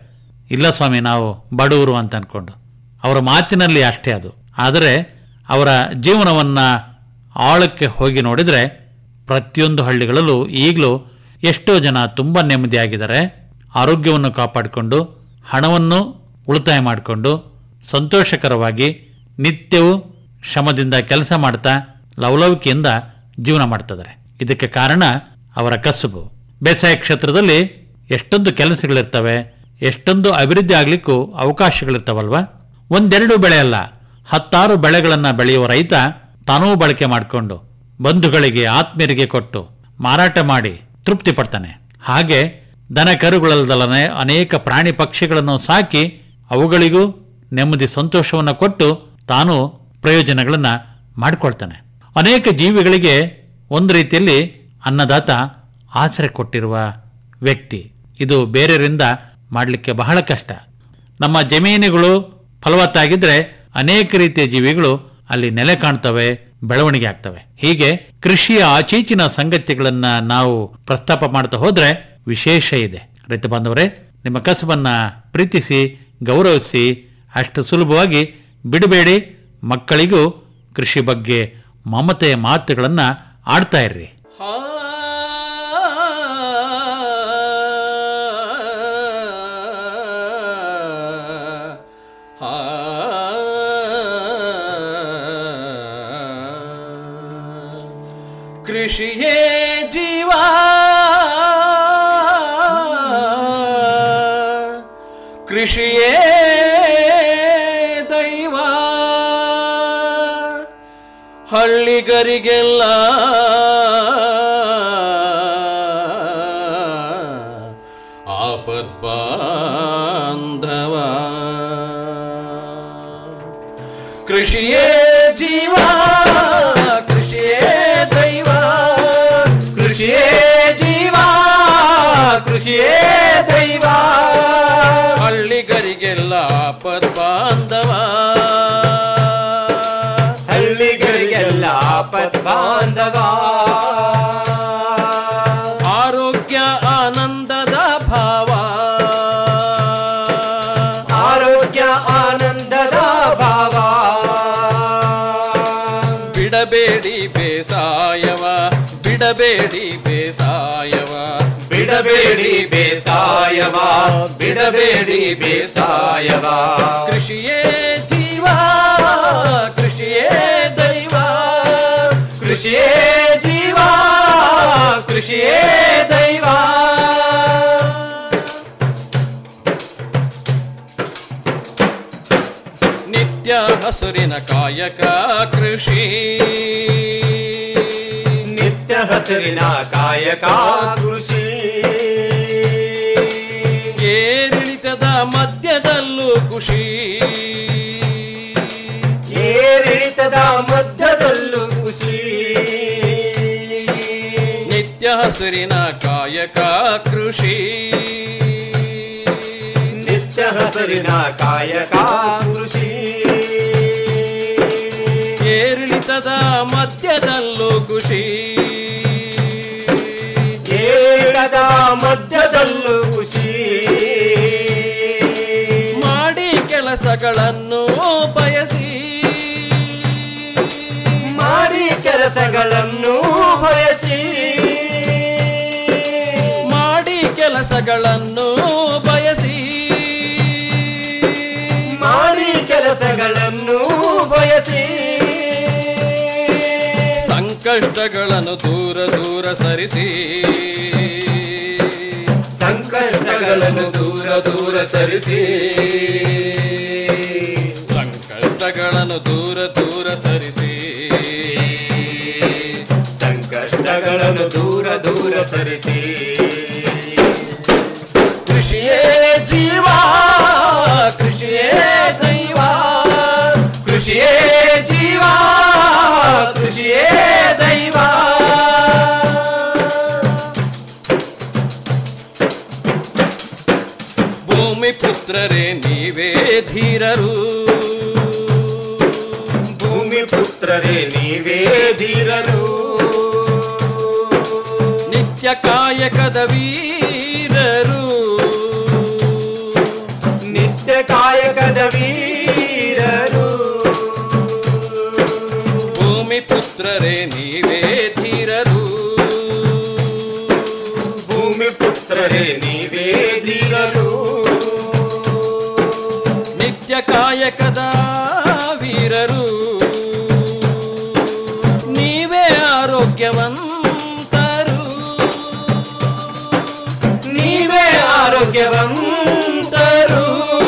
ಇಲ್ಲ ಸ್ವಾಮಿ ನಾವು ಬಡವರು ಅಂತ ಅನ್ಕೊಂಡು ಅವರ ಮಾತಿನಲ್ಲಿ ಅಷ್ಟೇ ಅದು ಆದರೆ ಅವರ ಜೀವನವನ್ನ ಆಳಕ್ಕೆ ಹೋಗಿ ನೋಡಿದರೆ ಪ್ರತಿಯೊಂದು ಹಳ್ಳಿಗಳಲ್ಲೂ ಈಗಲೂ ಎಷ್ಟೋ ಜನ ತುಂಬ ನೆಮ್ಮದಿಯಾಗಿದ್ದಾರೆ ಆರೋಗ್ಯವನ್ನು ಕಾಪಾಡಿಕೊಂಡು ಹಣವನ್ನು ಉಳಿತಾಯ ಮಾಡಿಕೊಂಡು ಸಂತೋಷಕರವಾಗಿ ನಿತ್ಯವೂ ಶ್ರಮದಿಂದ ಕೆಲಸ ಮಾಡ್ತಾ ಲವಲವಿಕೆಯಿಂದ ಜೀವನ ಮಾಡ್ತಿದ್ದಾರೆ ಇದಕ್ಕೆ ಕಾರಣ ಅವರ ಕಸುಬು ಬೇಸಾಯ ಕ್ಷೇತ್ರದಲ್ಲಿ ಎಷ್ಟೊಂದು ಕೆಲಸಗಳಿರ್ತವೆ ಎಷ್ಟೊಂದು ಅಭಿವೃದ್ಧಿ ಆಗ್ಲಿಕ್ಕೂ ಅವಕಾಶಗಳಿರ್ತಾವಲ್ವಾ ಒಂದೆರಡು ಬೆಳೆ ಅಲ್ಲ ಹತ್ತಾರು ಬೆಳೆಗಳನ್ನ ಬೆಳೆಯುವ ರೈತ ತಾನೂ ಬಳಕೆ ಮಾಡಿಕೊಂಡು ಬಂಧುಗಳಿಗೆ ಆತ್ಮೀಯರಿಗೆ ಕೊಟ್ಟು ಮಾರಾಟ ಮಾಡಿ ತೃಪ್ತಿ ಪಡ್ತಾನೆ ಹಾಗೆ ದನ ಕರುಗಳಲ್ಲದಲ್ಲನೆ ಅನೇಕ ಪ್ರಾಣಿ ಪಕ್ಷಿಗಳನ್ನು ಸಾಕಿ ಅವುಗಳಿಗೂ ನೆಮ್ಮದಿ ಸಂತೋಷವನ್ನು ಕೊಟ್ಟು ತಾನು ಪ್ರಯೋಜನಗಳನ್ನ ಮಾಡಿಕೊಳ್ತಾನೆ ಅನೇಕ ಜೀವಿಗಳಿಗೆ ಒಂದು ರೀತಿಯಲ್ಲಿ ಅನ್ನದಾತ ಆಸರೆ ಕೊಟ್ಟಿರುವ ವ್ಯಕ್ತಿ ಇದು ಬೇರೆಯವರಿಂದ ಮಾಡಲಿಕ್ಕೆ ಬಹಳ ಕಷ್ಟ ನಮ್ಮ ಜಮೀನುಗಳು ಫಲವತ್ತಾಗಿದ್ರೆ ಅನೇಕ ರೀತಿಯ ಜೀವಿಗಳು ಅಲ್ಲಿ ನೆಲೆ ಕಾಣ್ತವೆ ಬೆಳವಣಿಗೆ ಆಗ್ತವೆ ಹೀಗೆ ಕೃಷಿಯ ಆಚೀಚಿನ ಸಂಗತಿಗಳನ್ನ ನಾವು ಪ್ರಸ್ತಾಪ ಮಾಡ್ತಾ ಹೋದ್ರೆ ವಿಶೇಷ ಇದೆ ರೈತ ಬಾಂಧವರೇ ನಿಮ್ಮ ಕಸಬನ್ನ ಪ್ರೀತಿಸಿ ಗೌರವಿಸಿ ಅಷ್ಟು ಸುಲಭವಾಗಿ ಬಿಡಬೇಡಿ ಮಕ್ಕಳಿಗೂ ಕೃಷಿ ಬಗ್ಗೆ ಮಮತೆಯ ಮಾತುಗಳನ್ನ ಆಡ್ತಾ ಇರ್ರಿ ಕೃಷಿಯೇ ಜೀವ ಕೃಷಿಯೇ ದೈವ ಹಳ್ಳಿಗರಿಗೆಲ್ಲ ಆಪದ್ ಬಾಂಧವ ಕೃಷಿಯೇ ಜೀವ ಕೃಷಿಯೇ ದೈವ ಕೃಷಿಯೇ ಜೀವ ಕೃಷಿಯೇ ದೈವ ಹಳ್ಳಿಗರಿಗೆಲ್ಲ ಆಪದ್ ಬಾಂಧವ ಹಳ್ಳಿಗರಿಗೆಲ್ಲ ಆಪದ್ ಬಾಂಧವ ಆರೋಗ್ಯ ಆನಂದದ ಭಾವ ಆರೋಗ್ಯ ಆನಂದದ ಭಾವ ಬಿಡಬೇಡಿ ಬೇಸಾಯವ ಬಿಡಬೇಡಿ ಬೇಸಾಯವ ಬಿಡಬೇಡಿ ಬೇಸಾಯವ ಬಿಡಬೇಡಿ ಬೇಸಾಯವ ಕೃಷಿಯೇ ಜೀವ ಕೃಷಿಯೇ ದೈವ ಕೃಷಿಯೇ ಜೀವ ಕೃಷಿಯೇ ದೈವ ನಿತ್ಯ ಹಸುರಿನ ಕಾಯಕ ಕೃಷಿ ನಿತ್ಯ ಹಸುರಿನ ಕಾಯಕ ಕೃಷಿ ಏರಿಳಿತದ ಮಧ್ಯದಲ್ಲೂ ಖುಷಿ ಏರಿಳಿತದ ಮಧ್ಯದಲ್ಲೂ ಖುಷಿ ನಿತ್ಯ ಹಸುರಿನ ಕಾಯಕ ಕೃಷಿ ನಿತ್ಯ ಹಸುರಿನ ಕಾಯಕ ಕೃಷಿ ಏರಿಳಿತದ ಮಧ್ಯದಲ್ಲೂ ಖುಷಿ ಏರಿಳಿತದ ಮಧ್ಯದಲ್ಲೂ ಖುಷಿ ಮಾಡಿ ಕೆಲಸಗಳನ್ನು ಬಯಸಿ ಮಾಡಿ ಕೆಲಸಗಳನ್ನು ಬಯಸಿ ಮಾಡಿ ಕೆಲಸಗಳನ್ನು ಬಯಸಿ ಮಾಡಿ ಕೆಲಸಗಳನ್ನು ಬಯಸಿ ಸಂಕಷ್ಟಗಳನ್ನು ದೂರ ದೂರ ಸರಿಸಿ ಸಂಕಷ್ಟಗಳನ್ನು ದೂರ ದೂರ ಸರಿಸಿ ಸಂಕಷ್ಟಗಳನ್ನು ದೂರ ದೂರ ಸರಿಸಿ ಸಂಕಷ್ಟಗಳನ್ನು ದೂರ ದೂರ ಸರಿಸಿ ಕೃಷಿಯೇ ಜೀವ ಕೃಷಿಯೇ ದೈವ ಕೃಷಿಯೇ ಜೀವ ಕೃಷಿಯೇ ದೈವ ಭೂಮಿ ಪುತ್ರರೇ ನೀವೇ ಧೀರರು ಭೂಮಿ ಪುತ್ರರೇ ನೀವೇ ಧೀರರು ನಿತ್ಯ ಕಾಯಕದ ವೀರರು ವೀರರು ನಿತ್ಯ ಕಾಯಕದ ವೀರರು ನೀವೇ ಆರೋಗ್ಯವಂತರು ನೀವೇ ಆರೋಗ್ಯವಂತರು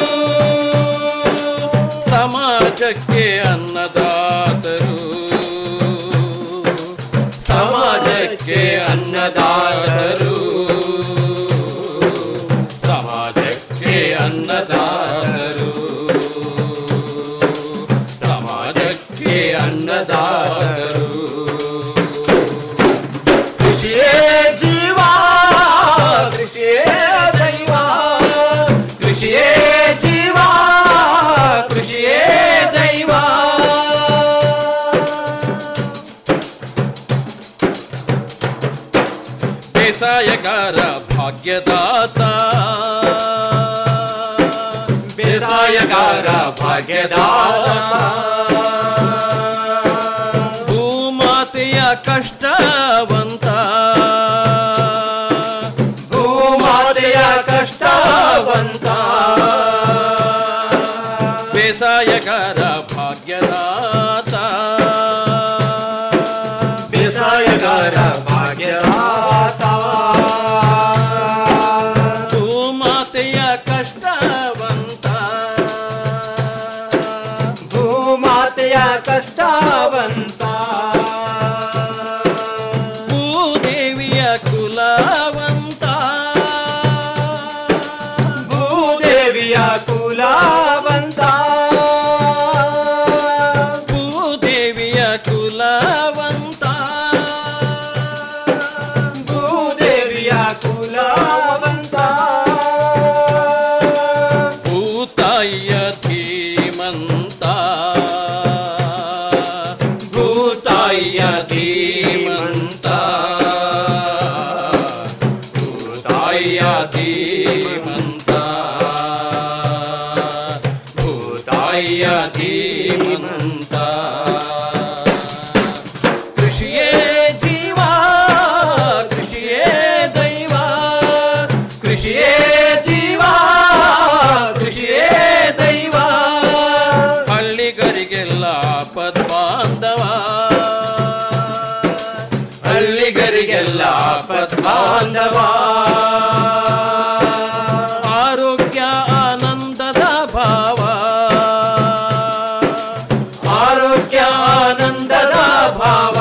ಸಮಾಜಕ್ಕೆ ಅನ್ನದಾತರು ಸಮಾಜಕ್ಕೆ ಅನ್ನದಾತರು ಸಮಾಜಕ್ಕೆ ಅನ್ನದಾತರು ಸಮಾಜಕ್ಕೆ ಅನ್ನದಾತರು ಕೃಷಿಯೇ ಜೀವ ಕೃಷಿಯೇ ದೈವ ಕೃಷಿಯೇ ಜೀವ ಕೃಷಿಯೇ ದೈವ ಬೇಸಾಯಗಾರ ಭಾಗ್ಯದಾತ ಬೇಸಾಯಗಾರ ಭಾಗ್ಯದಾತ ಭೂಮಾತೆಯ ಕಷ್ಟವಂತ ಭೂಮಾತೆಯ ಕಷ್ಟವಂತ ಬೇಸಾಯಗಾರ ಭಾಗ್ಯದಾತ ಬೇಸಾಯಗಾರ ಭಾಗ್ಯದಾತ ಭೂಮಾತೆಯ ಕಷ್ಟವಂತ ಭೂಮಾತೆಯ ಕಷ್ಟವಂತ ಭೂದೇವಿಯ ಕುಲವಂತ ಭೂದೇವಿಯ ಕುಲವಂತ ಭೂದೇವಿಯ ಕುಲವಂತ ಭೂದೇವಿಯ ಕುಲವಂತ ಭೂತಾಯಿಯ ಧೀಮಂತ ಭೂತಾಯಿಯ ಧೀಮಂತ ಭೂತಾಯಿಯ ಧೀಮಂತ ಭೂತಾಯಿಯ ಧೀಮಂತ ಕೃಷಿಯೇ ಜೀವ ಕೃಷಿಯೇ ದೈವ ಕೃಷಿಯೇ ಜೀವ ಕೃಷಿಯೇ ದೈವ ಹಳ್ಳಿಗರಿಗೆಲ್ಲ ಪದ್ಮಾಂಧವ ಹಳ್ಳಿಗರಿಗೆಲ್ಲ ಪದ್ಮಾಂಧವ ಆರೋಗ್ಯ ಆನಂದದ ಭಾವ ಆರೋಗ್ಯ ಆನಂದದ ಭಾವ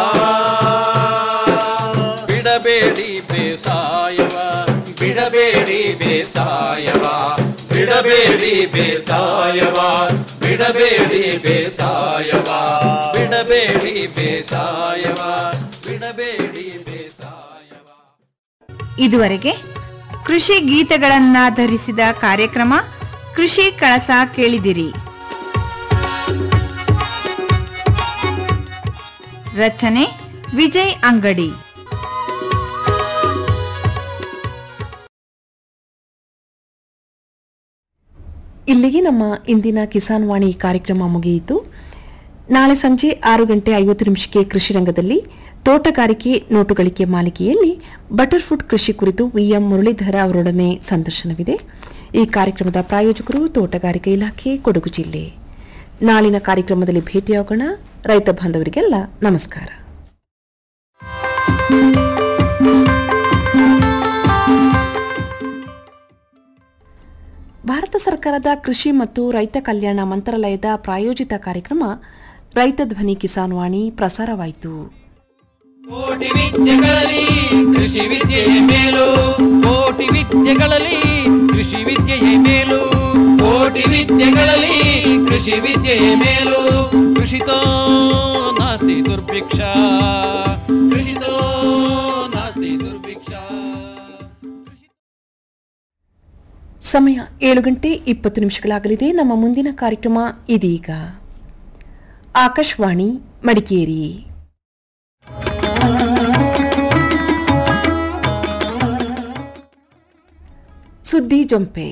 ಬಿಡಬೇಡಿ ಬೇಸಾಯವ ಬಿಡಬೇಡಿ ಬೇಸಾಯವ ಬಿಡಬೇಡಿ ಬೇಸಾಯವ ಬಿಡಬೇಡಿ ಬೇಸಾಯವ ಬಿಡಬೇಡಿ ಬೇಸಾಯವ ಬಿಡಬೇಡಿ ಬೇಸಾಯವ ಇದುವರೆಗೆ ಕೃಷಿ ಗೀತೆಗಳನ್ನಾಧರಿಸಿದ ಕಾರ್ಯಕ್ರಮ ಕೃಷಿ ಕಳಸ ಕೇಳಿದಿರಿ ರಚನೆ ವಿಜಯ್ ಅಂಗಡಿ ಇಲ್ಲಿಗೆ ನಮ್ಮ ಇಂದಿನ ಕಿಸಾನ್ ವಾಣಿ ಕಾರ್ಯಕ್ರಮ ಮುಗಿಯಿತು ನಾಳೆ ಸಂಜೆ ಆರು ಗಂಟೆ ಐವತ್ತು ನಿಮಿಷಕ್ಕೆ ಕೃಷಿ ರಂಗದಲ್ಲಿ ತೋಟಗಾರಿಕೆ ನೋಟುಗಳಿಕೆ ಮಾಲಿಕೆಯಲ್ಲಿ ಬಟರ್ಫುಡ್ ಕೃಷಿ ಕುರಿತು ವಿಎಂ ಮುರಳೀಧರ ಅವರೊಡನೆ ಸಂದರ್ಶನವಿದೆ ಈ ಕಾರ್ಯಕ್ರಮದ ಪ್ರಾಯೋಜಕರು ತೋಟಗಾರಿಕೆ ಇಲಾಖೆ ಕೊಡಗು ಜಿಲ್ಲೆ ನಾಳಿನ ಕಾರ್ಯಕ್ರಮದಲ್ಲಿ ಭೇಟಿಯಾಗೋಣ ರೈತ ಬಾಂಧವರಿಗೆಲ್ಲ ನಮಸ್ಕಾರ ಭಾರತ ಸರ್ಕಾರದ ಕೃಷಿ ಮತ್ತು ರೈತ ಕಲ್ಯಾಣ ಮಂತ್ರಾಲಯದ ಪ್ರಾಯೋಜಿತ ಕಾರ್ಯಕ್ರಮ ರೈತ ಧ್ವನಿ ಕಿಸಾನ್ ವಾಣಿ ಪ್ರಸಾರವಾಯಿತು ಕೋಟಿ ವಿದ್ಯೆಗಳಲ್ಲಿ ಕೃಷಿ ವಿದ್ಯೆಯೇ ಮೇಲು ಕೋಟಿ ವಿದ್ಯೆಗಳಲ್ಲಿ ಕೃಷಿ ವಿದ್ಯೆಯೇ ಮೇಲು ಕೋಟಿ ವಿದ್ಯೆಗಳಲ್ಲಿ ಕೃಷಿ ವಿದ್ಯೆಯೇ ಮೇಲು ಕೃಷಿತೋ ನಾಸ್ತಿ ದುರ್ಭಿಕ್ಷ ಕೃಷಿತೋ ನಾಸ್ತಿ ದುರ್ಭಿಕ್ಷ ಸಮಯ ಏಳು ಗಂಟೆ ಇಪ್ಪತ್ತು ನಿಮಿಷಗಳಾಗಲಿದೆ ನಮ್ಮ ಮುಂದಿನ ಕಾರ್ಯಕ್ರಮ ಇದೀಗ ಆಕಾಶವಾಣಿ ಮಡಿಕೇರಿ ಸುದ್ದಿ ಜೊಂಪೆ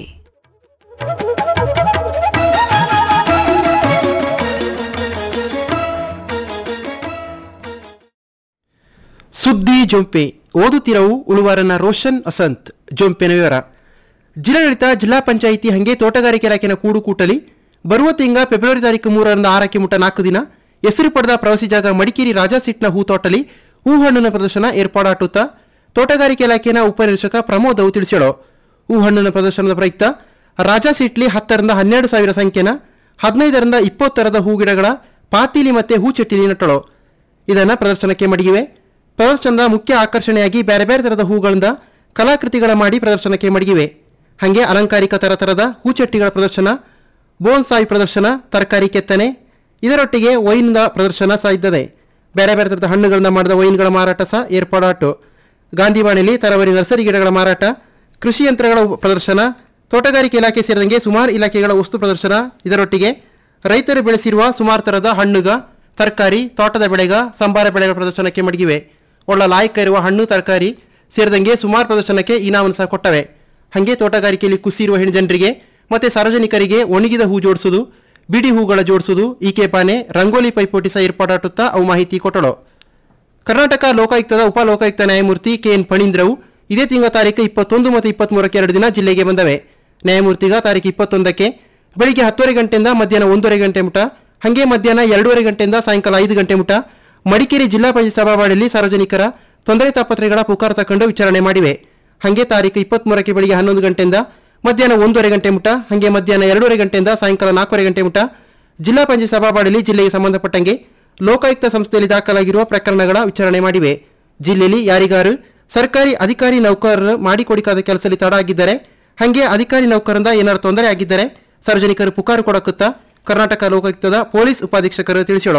ಸುದ್ದಿ ಜೊಂಪೆ ಓದುತ್ತಿರವು ಉಳುವಾರನ ರೋಷನ್ ಅಸಂತ್ ಜೊಂಪೆನ ವಿವರ ಜಿಲ್ಲಾಡಳಿತ ಜಿಲ್ಲಾ ಪಂಚಾಯಿತಿ ಹಂಗೆ ತೋಟಗಾರಿಕೆ ಇಲಾಖೆನ ಕೂಡು ಕೂಟಲಿ ಬರುವ ತಿಂಗ ಫೆಬ್ರವರಿ ತಾರೀಕು ಮೂರರಿಂದ ಆರಕ್ಕೆ ಮುಟ್ಟ ನಾಲ್ಕು ದಿನ ಹೆಸರು ಪಡೆದ ಪ್ರವಾಸಿ ಜಾಗ ಮಡಿಕೇರಿ ರಾಜಾ ಸಿಟ್ನ ಹೂತೋಟಲಿ ಹೂ ಹಣ್ಣಿನ ಪ್ರದರ್ಶನ ಏರ್ಪಾಡಾಟುತ್ತಾ ತೋಟಗಾರಿಕೆ ಇಲಾಖೆನ ಉಪನಿರೀಕ್ಷಕ ಪ್ರಮೋದ್ ಅವು ತಿಳಿಸ್ಯಾಳು ಹೂ ಹಣ್ಣಿನ ಪ್ರದರ್ಶನದ ಪ್ರಯುಕ್ತ ರಾಜಾ ಸಿಟ್ಲಿ ಹತ್ತರಿಂದ ಹನ್ನೆರಡು ಸಾವಿರ ಸಂಖ್ಯೆನ ಹದಿನೈದರಿಂದ ಇಪ್ಪತ್ತರದ ಹೂ ಗಿಡಗಳ ಪಾತಿಲಿ ಮತ್ತೆ ಹೂ ಚಟ್ಟಿಲಿ ನಟ್ಟಳು ಇದನ್ನ ಪ್ರದರ್ಶನಕ್ಕೆ ಮಡಗಿವೆ ಪ್ರದರ್ಶನದ ಮುಖ್ಯ ಆಕರ್ಷಣೆಯಾಗಿ ಬೇರೆ ಬೇರೆ ತರದ ಹೂಗಳಿಂದ ಕಲಾಕೃತಿಗಳ ಮಾಡಿ ಪ್ರದರ್ಶನಕ್ಕೆ ಮಡಗಿವೆ ಹಾಗೆ ಅಲಂಕಾರಿಕ ತರತರದ ಹೂಚಟ್ಟಿಗಳ ಪ್ರದರ್ಶನ ಬೋನ್ಸಾಯಿ ಪ್ರದರ್ಶನ ತರಕಾರಿ ಕೆತ್ತನೆ ಇದರೊಟ್ಟಿಗೆ ವೈನ್ದ ಪ್ರದರ್ಶನ ಸಹ ಇದ್ದದೆ ಬೇರೆ ಬೇರೆ ಥರದ ಹಣ್ಣುಗಳಿಂದ ಮಾಡಿದ ವೈನ್ಗಳ ಮಾರಾಟ ಸಹ ಏರ್ಪಾಡಾಟು ಗಾಂಧಿವಾಣಿಲಿ ತರವರಿ ನರ್ಸರಿ ಗಿಡಗಳ ಮಾರಾಟ ಕೃಷಿ ಯಂತ್ರಗಳ ಉಪ- ಪ್ರದರ್ಶನ ತೋಟಗಾರಿಕೆ ಇಲಾಖೆ ಸೇರಿದಂಗೆ ಸುಮಾರು ಇಲಾಖೆಗಳ ವಸ್ತು ಪ್ರದರ್ಶನ ಇದರೊಟ್ಟಿಗೆ ರೈತರು ಬೆಳೆಸಿರುವ ಸುಮಾರು ಥರದ ಹಣ್ಣುಗ ತರಕಾರಿ ತೋಟದ ಬೆಳೆಗ ಸಂಬಾರ ಬೆಳೆಗಳ ಪ್ರದರ್ಶನಕ್ಕೆ ಮಡಗಿವೆ ಒಳ್ಳ ಲಾಯಕ ಇರುವ ಹಣ್ಣು ತರಕಾರಿ ಸೇರಿದಂಗೆ ಸುಮಾರು ಪ್ರದರ್ಶನಕ್ಕೆ ಇನಾಮನ್ನು ಸಹ ಕೊಟ್ಟವೆ ಹಾಗೆ ತೋಟಗಾರಿಕೆಯಲ್ಲಿ ಕುಸಿರುವ ಹೆಣ್ಣು ಜನರಿಗೆ ಮತ್ತೆ ಸಾರ್ವಜನಿಕರಿಗೆ ಒಣಗಿದ ಹೂ ಜೋಡಿಸುವುದು ಬಿಡಿ ಹೂಗಳ ಜೋಡಿಸುವುದು ಈಕೆ ಪಾನೆ ರಂಗೋಲಿ ಪೈಪೋಟಿ ಸಹ ಏರ್ಪಾಡಾಟುತ್ತಾ ಅವು ಮಾಹಿತಿ ಕೊಟ್ಟಳು ಕರ್ನಾಟಕ ಲೋಕಾಯುಕ್ತದ ಉಪ ಲೋಕಾಯುಕ್ತ ನ್ಯಾಯಮೂರ್ತಿ ಕೆ ಎನ್ ಫಣೀಂದ್ರವು ಇದೇ ತಿಂಗಳ ತಾರೀಕು ಇಪ್ಪತ್ತೊಂದು ಮತ್ತು ಇಪ್ಪತ್ಮೂರಕ್ಕೆ ಎರಡು ದಿನ ಜಿಲ್ಲೆಗೆ ಬಂದವೆ ನ್ಯಾಯಮೂರ್ತಿಗ ತಾರೀಕು ಇಪ್ಪತ್ತೊಂದಕ್ಕೆ ಬೆಳಿಗ್ಗೆ ಹತ್ತುವರೆ ಗಂಟೆಯಿಂದ ಮಧ್ಯಾಹ್ನ ಒಂದೂವರೆ ಗಂಟೆ ಮುಟ ಹಾಗೆ ಮಧ್ಯಾಹ್ನ ಎರಡೂವರೆ ಗಂಟೆಯಿಂದ ಸಾಯಂಕಾಲ ಐದು ಗಂಟೆ ಮುಟ ಮಡಿಕೇರಿ ಜಿಲ್ಲಾ ಪಂಚಾಯತ್ ಸಭಾವಾಡಿಯಲ್ಲಿ ಸಾರ್ವಜನಿಕರ ತೊಂದರೆ ತಾಪತ್ರೆಗಳ ಪುಕಾರು ತಕೊಂಡು ವಿಚಾರಣೆ ಮಾಡಿವೆ ಹಾಗೆ ತಾರೀಕು ಇಪ್ಪತ್ಮೂರಕ್ಕೆ ಬೆಳಿಗ್ಗೆ ಹನ್ನೊಂದು ಗಂಟೆಯಿಂದ ಮಧ್ಯಾಹ್ನ ಒಂದೂವರೆ ಗಂಟೆ ಮುಟ ಹಾಗೆ ಮಧ್ಯಾಹ್ನ ಎರಡೂವರೆ ಗಂಟೆಯಿಂದ ಸಾಯಂಕಾಲ ನಾಲ್ಕೂವರೆ ಗಂಟೆ ಮುಟ ಜಿಲ್ಲಾ ಪಂಚಾಯತ್ ಸಭಾವಾಡಿಯಲ್ಲಿ ಜಿಲ್ಲೆಗೆ ಸಂಬಂಧಪಟ್ಟಂಗೆ ಲೋಕಾಯುಕ್ತ ಸಂಸ್ಥೆಯಲ್ಲಿ ದಾಖಲಾಗಿರುವ ಪ್ರಕರಣಗಳ ವಿಚಾರಣೆ ಮಾಡಿವೆ ಜಿಲ್ಲೆಯಲ್ಲಿ ಯಾರಿಗಾರು ಸರ್ಕಾರಿ ಅಧಿಕಾರಿ ನೌಕರರು ಮಾಡಿಕೊಡಿಕಾದ ಕೆಲಸದಲ್ಲಿ ತಡ ಆಗಿದ್ದರೆ ಹಾಗೆ ಅಧಿಕಾರಿ ನೌಕರರಿಂದ ಏನಾರು ತೊಂದರೆ ಆಗಿದ್ದರೆ ಸಾರ್ವಜನಿಕರು ಪುಕಾರು ಕೊಡಕುತ್ತಾ ಕರ್ನಾಟಕ ಲೋಕಾಯುಕ್ತದ ಪೊಲೀಸ್ ಉಪಾಧೀಕ್ಷಕರು ತಿಳಿಸಿಳು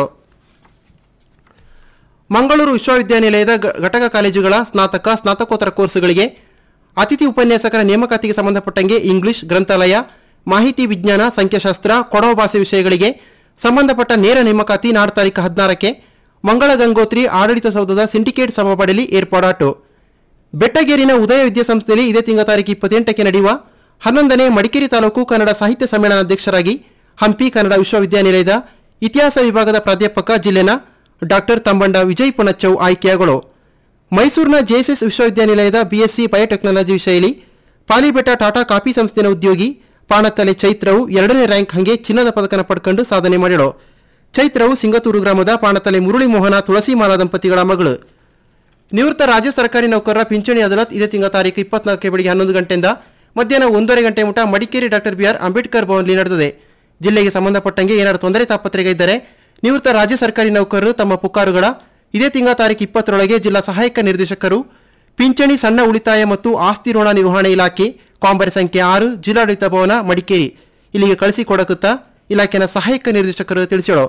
ಮಂಗಳೂರು ವಿಶ್ವವಿದ್ಯಾನಿಲಯದ ಘ- ಘಟಕ ಕಾಲೇಜುಗಳ ಸ್ನಾತಕ ಸ್ನಾತಕೋತ್ತರ ಕೋರ್ಸುಗಳಿಗೆ ಅತಿಥಿ ಉಪನ್ಯಾಸಕರ ನೇಮಕಾತಿಗೆ ಸಂಬಂಧಪಟ್ಟಂಗೆ ಇಂಗ್ಲಿಷ್ ಗ್ರಂಥಾಲಯ ಮಾಹಿತಿ ವಿಜ್ಞಾನ ಸಂಖ್ಯಾಶಾಸ್ತ್ರ ಕೊಡವ ಭಾಷೆ ವಿಷಯಗಳಿಗೆ ಸಂಬಂಧಪಟ್ಟ ನೇರ ನೇಮಕಾತಿ ನಾಡು ತಾರೀಕು ಹದಿನಾರಕ್ಕೆ ಮಂಗಳ ಗಂಗೋತ್ರಿ ಆಡಳಿತ ಸೌಧದ ಸಿಂಡಿಕೇಟ್ ಸಭಾಪಡಿಯಲ್ಲಿ ಏರ್ಪಾಡಾಟು ಬೆಟ್ಟಗೇರಿನ ಉದಯ ವಿದ್ಯಾಸಂಸ್ಥೆಯಲ್ಲಿ ಇದೇ ತಿಂಗಳ ತಾರೀಕು ಇಪ್ಪತ್ತೆಂಟಕ್ಕೆ ನಡೆಯುವ ಹನ್ನೊಂದನೇ ಮಡಿಕೇರಿ ತಾಲೂಕು ಕನ್ನಡ ಸಾಹಿತ್ಯ ಸಮ್ಮೇಳನ ಅಧ್ಯಕ್ಷರಾಗಿ ಹಂಪಿ ಕನ್ನಡ ವಿಶ್ವವಿದ್ಯಾನಿಲಯದ ಇತಿಹಾಸ ವಿಭಾಗದ ಪ್ರಾಧ್ಯಾಪಕ ಜಿಲ್ಲೆನ ಡಾಕ್ಟರ್ ತಂಬಂಡ ವಿಜಯ್ ಪುಣಚ್ಚೌ ಆಯ್ಕೆಯಾಗಳು ಮೈಸೂರಿನ ಜೆಎಸ್ಎಸ್ ವಿಶ್ವವಿದ್ಯಾನಿಲಯದ ಬಿಎಸ್ಸಿ ಬಯೋಟೆಕ್ನಾಲಜಿ ವಿಷಯದಲ್ಲಿ ಪಾಲಿಬೆಟ್ಟ ಟಾಟಾ ಕಾಫಿ ಸಂಸ್ಥೆನ ಉದ್ಯೋಗಿ ಪಾಣತಲೆ ಚೈತ್ರವು ಎರಡನೇ ರ್ಯಾಂಕ್ ಹಂಗೆ ಚಿನ್ನದ ಪದಕನ ಪಡ್ಕೊಂಡು ಸಾಧನೆ ಮಾಡಿಳು ಚೈತ್ರವು ಸಿಂಗತೂರು ಗ್ರಾಮದ ಪಾಣತಲೆ ಮುರಳಿ ಮೋಹನ ತುಳಸಿಮಾಲಾ ದಂಪತಿಗಳ ಮಗಳು ನಿವೃತ್ತ ರಾಜ್ಯ ಸರ್ಕಾರಿ ನೌಕರರ ಪಿಂಚಣಿ ಅದಾಲತ್ ಇದೇ ತಿಂಗಳ ತಾರೀಕು ಇಪ್ಪತ್ನಾಲ್ಕಕ್ಕೆ ಬೆಳಿಗ್ಗೆ ಹನ್ನೊಂದು ಗಂಟೆಯಿಂದ ಮಧ್ಯಾಹ್ನ ಒಂದೂವರೆ ಗಂಟೆ ಮುಟ Madikeri doctor B R Ambedkar ಭವನದಲ್ಲಿ ನಡೆದಿದೆ ಜಿಲ್ಲೆಗೆ ಸಂಬಂಧಪಟ್ಟಂಗೆ ಏನಾದರೂ ತೊಂದರೆ ತಾಪತ್ರೆಗೆ ಇದ್ದರೆ ನಿವೃತ್ತ ರಾಜ್ಯ ಸರ್ಕಾರಿ ನೌಕರರು ತಮ್ಮ ಪುಕಾರುಗಳ ಇದೇ ತಿಂಗಳ ತಾರೀಕು ಇಪ್ಪತ್ತರೊಳಗೆ ಜಿಲ್ಲಾ ಸಹಾಯಕ ನಿರ್ದೇಶಕರು ಪಿಂಚಣಿ ಸಣ್ಣ ಉಳಿತಾಯ ಮತ್ತು ಆಸ್ತಿ ಋಣ ನಿರ್ವಹಣೆ ಇಲಾಖೆ ಕಾಂಬರ್ ಸಂಖ್ಯೆ ಆರು ಜಿಲ್ಲಾಡಳಿತ ಭವನ ಮಡಿಕೇರಿ ಇಲ್ಲಿಗೆ ಕಳಿಸಿಕೊಡಕುತ್ತಾ ಇಲಾಖೆನ ಸಹಾಯಕ ನಿರ್ದೇಶಕರು ತಿಳಿಸಿಳು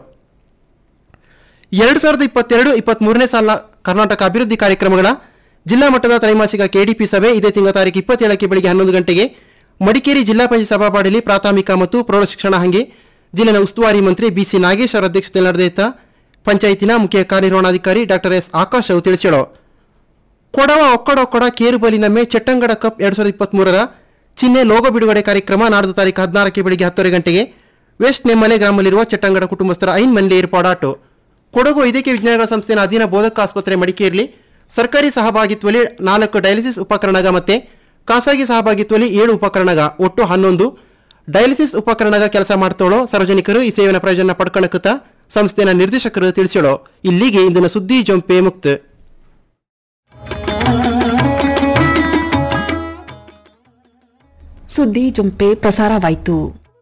ಎರಡು ಸಾವಿರದ ಇಪ್ಪತ್ತೆರಡು ಇಪ್ಪತ್ಮೂರನೇ ಸಾಲ ಕರ್ನಾಟಕ ಅಭಿವೃದ್ಧಿ ಕಾರ್ಯಕ್ರಮಗಳ ಜಿಲ್ಲಾ ಮಟ್ಟದ ತ್ರೈಮಾಸಿಕ ಕೆಡಿಪಿ ಸಭೆ ಇದೇ ತಿಂಗಳ ತಾರೀಕು ಇಪ್ಪತ್ತೇಳಕ್ಕೆ ಬೆಳಿಗ್ಗೆ ಹನ್ನೊಂದು ಗಂಟೆಗೆ ಮಡಿಕೇರಿ ಜಿಲ್ಲಾ ಪಂಚಾಯತ್ ಸಭಾಪಾಡಿಯಲ್ಲಿ ಪ್ರಾಥಮಿಕ ಮತ್ತು ಪ್ರೌಢಶಿಕ್ಷಣ ಹಂಗೆ ಜಿಲ್ಲೆನ ಉಸ್ತುವಾರಿ ಮಂತ್ರಿ ಬಿಸಿ ನಾಗೇಶ್ ಅವರ ಅಧ್ಯಕ್ಷತೆಯಲ್ಲಿ ನಡೆದಿದ್ದ ಪಂಚಾಯತಿನ ಮುಖ್ಯ ಕಾರ್ಯನಿರ್ವಹಣಾಧಿಕಾರಿ ಡಾಕ್ಟರ್ ಎಸ್ ಆಕಾಶ್ ಅವರು ತಿಳಿಸಿಳು ಕೊಡವ ಒಕ್ಕಡ ಒಕ್ಕಡ ಕೇರುಬಲಿನಮ್ಮೆ ಚಟ್ಟಂಗಡ ಕಪ್ ಎರಡ್ ಸಾವಿರದ ಇಪ್ಪತ್ಮೂರರ ಚಿಹ್ನೆ ಲೋಗೋ ಬಿಡುಗಡೆ ಕಾರ್ಯಕ್ರಮ ನಾಡ್ದು ತಾರೀಕು ಹದಿನಾರಕ್ಕೆ ಬೆಳಿಗ್ಗೆ ಹತ್ತುವರೆ ಗಂಟೆಗೆ ವೆಸ್ಟ್ ನೆಮ್ಮಲೆ ಗ್ರಾಮದಲ್ಲಿರುವ ಚಟ್ಟಂಗಡ ಕುಟುಂಬಸ್ಥರ ಐನ್ ಮನೆಯಲ್ಲಿ ಏರ್ಪಾಡಾಟು ಕೊಡಗು ವೈದ್ಯಕೀಯ ವಿಜ್ಞಾನಗಳ ಸಂಸ್ಥೆಯ ಅಧೀನ ಬೋಧಕ ಆಸ್ಪತ್ರೆ ಮಡಿಕೇರಿಯಲ್ಲಿ ಸರ್ಕಾರಿ ಸಹಭಾಗಿತ್ವದಲ್ಲಿ ನಾಲ್ಕು ಡಯಾಲಿಸಿಸ್ ಉಪಕರಣಗ ಮತ್ತೆ ಖಾಸಗಿ ಸಹಭಾಗಿತ್ವದಲ್ಲಿ ಏಳು ಉಪಕರಣಗ ಒಟ್ಟು ಹನ್ನೊಂದು ಡಯಾಲಿಸಿಸ್ ಉಪಕರಣಗ ಕೆಲಸ ಮಾಡ್ತೋಳೋ ಸಾರ್ವಜನಿಕರು ಈ ಸೇವೆನ ಪ್ರಯೋಜನ ಪಡ್ಕೊಳಕುತ್ತ ಸಂಸ್ಥೆಯ ನಿರ್ದೇಶಕರು ತಿಳಿಸೋಳು ಇಲ್ಲಿಗೆ ಇಂದಿನ ಸುದ್ದಿ ಜಂಪೆ ಮುಕ್ತ ಸುದ್ದಿ ಜೊಂಪೆ ಪ್ರಸಾರವಾಯಿತು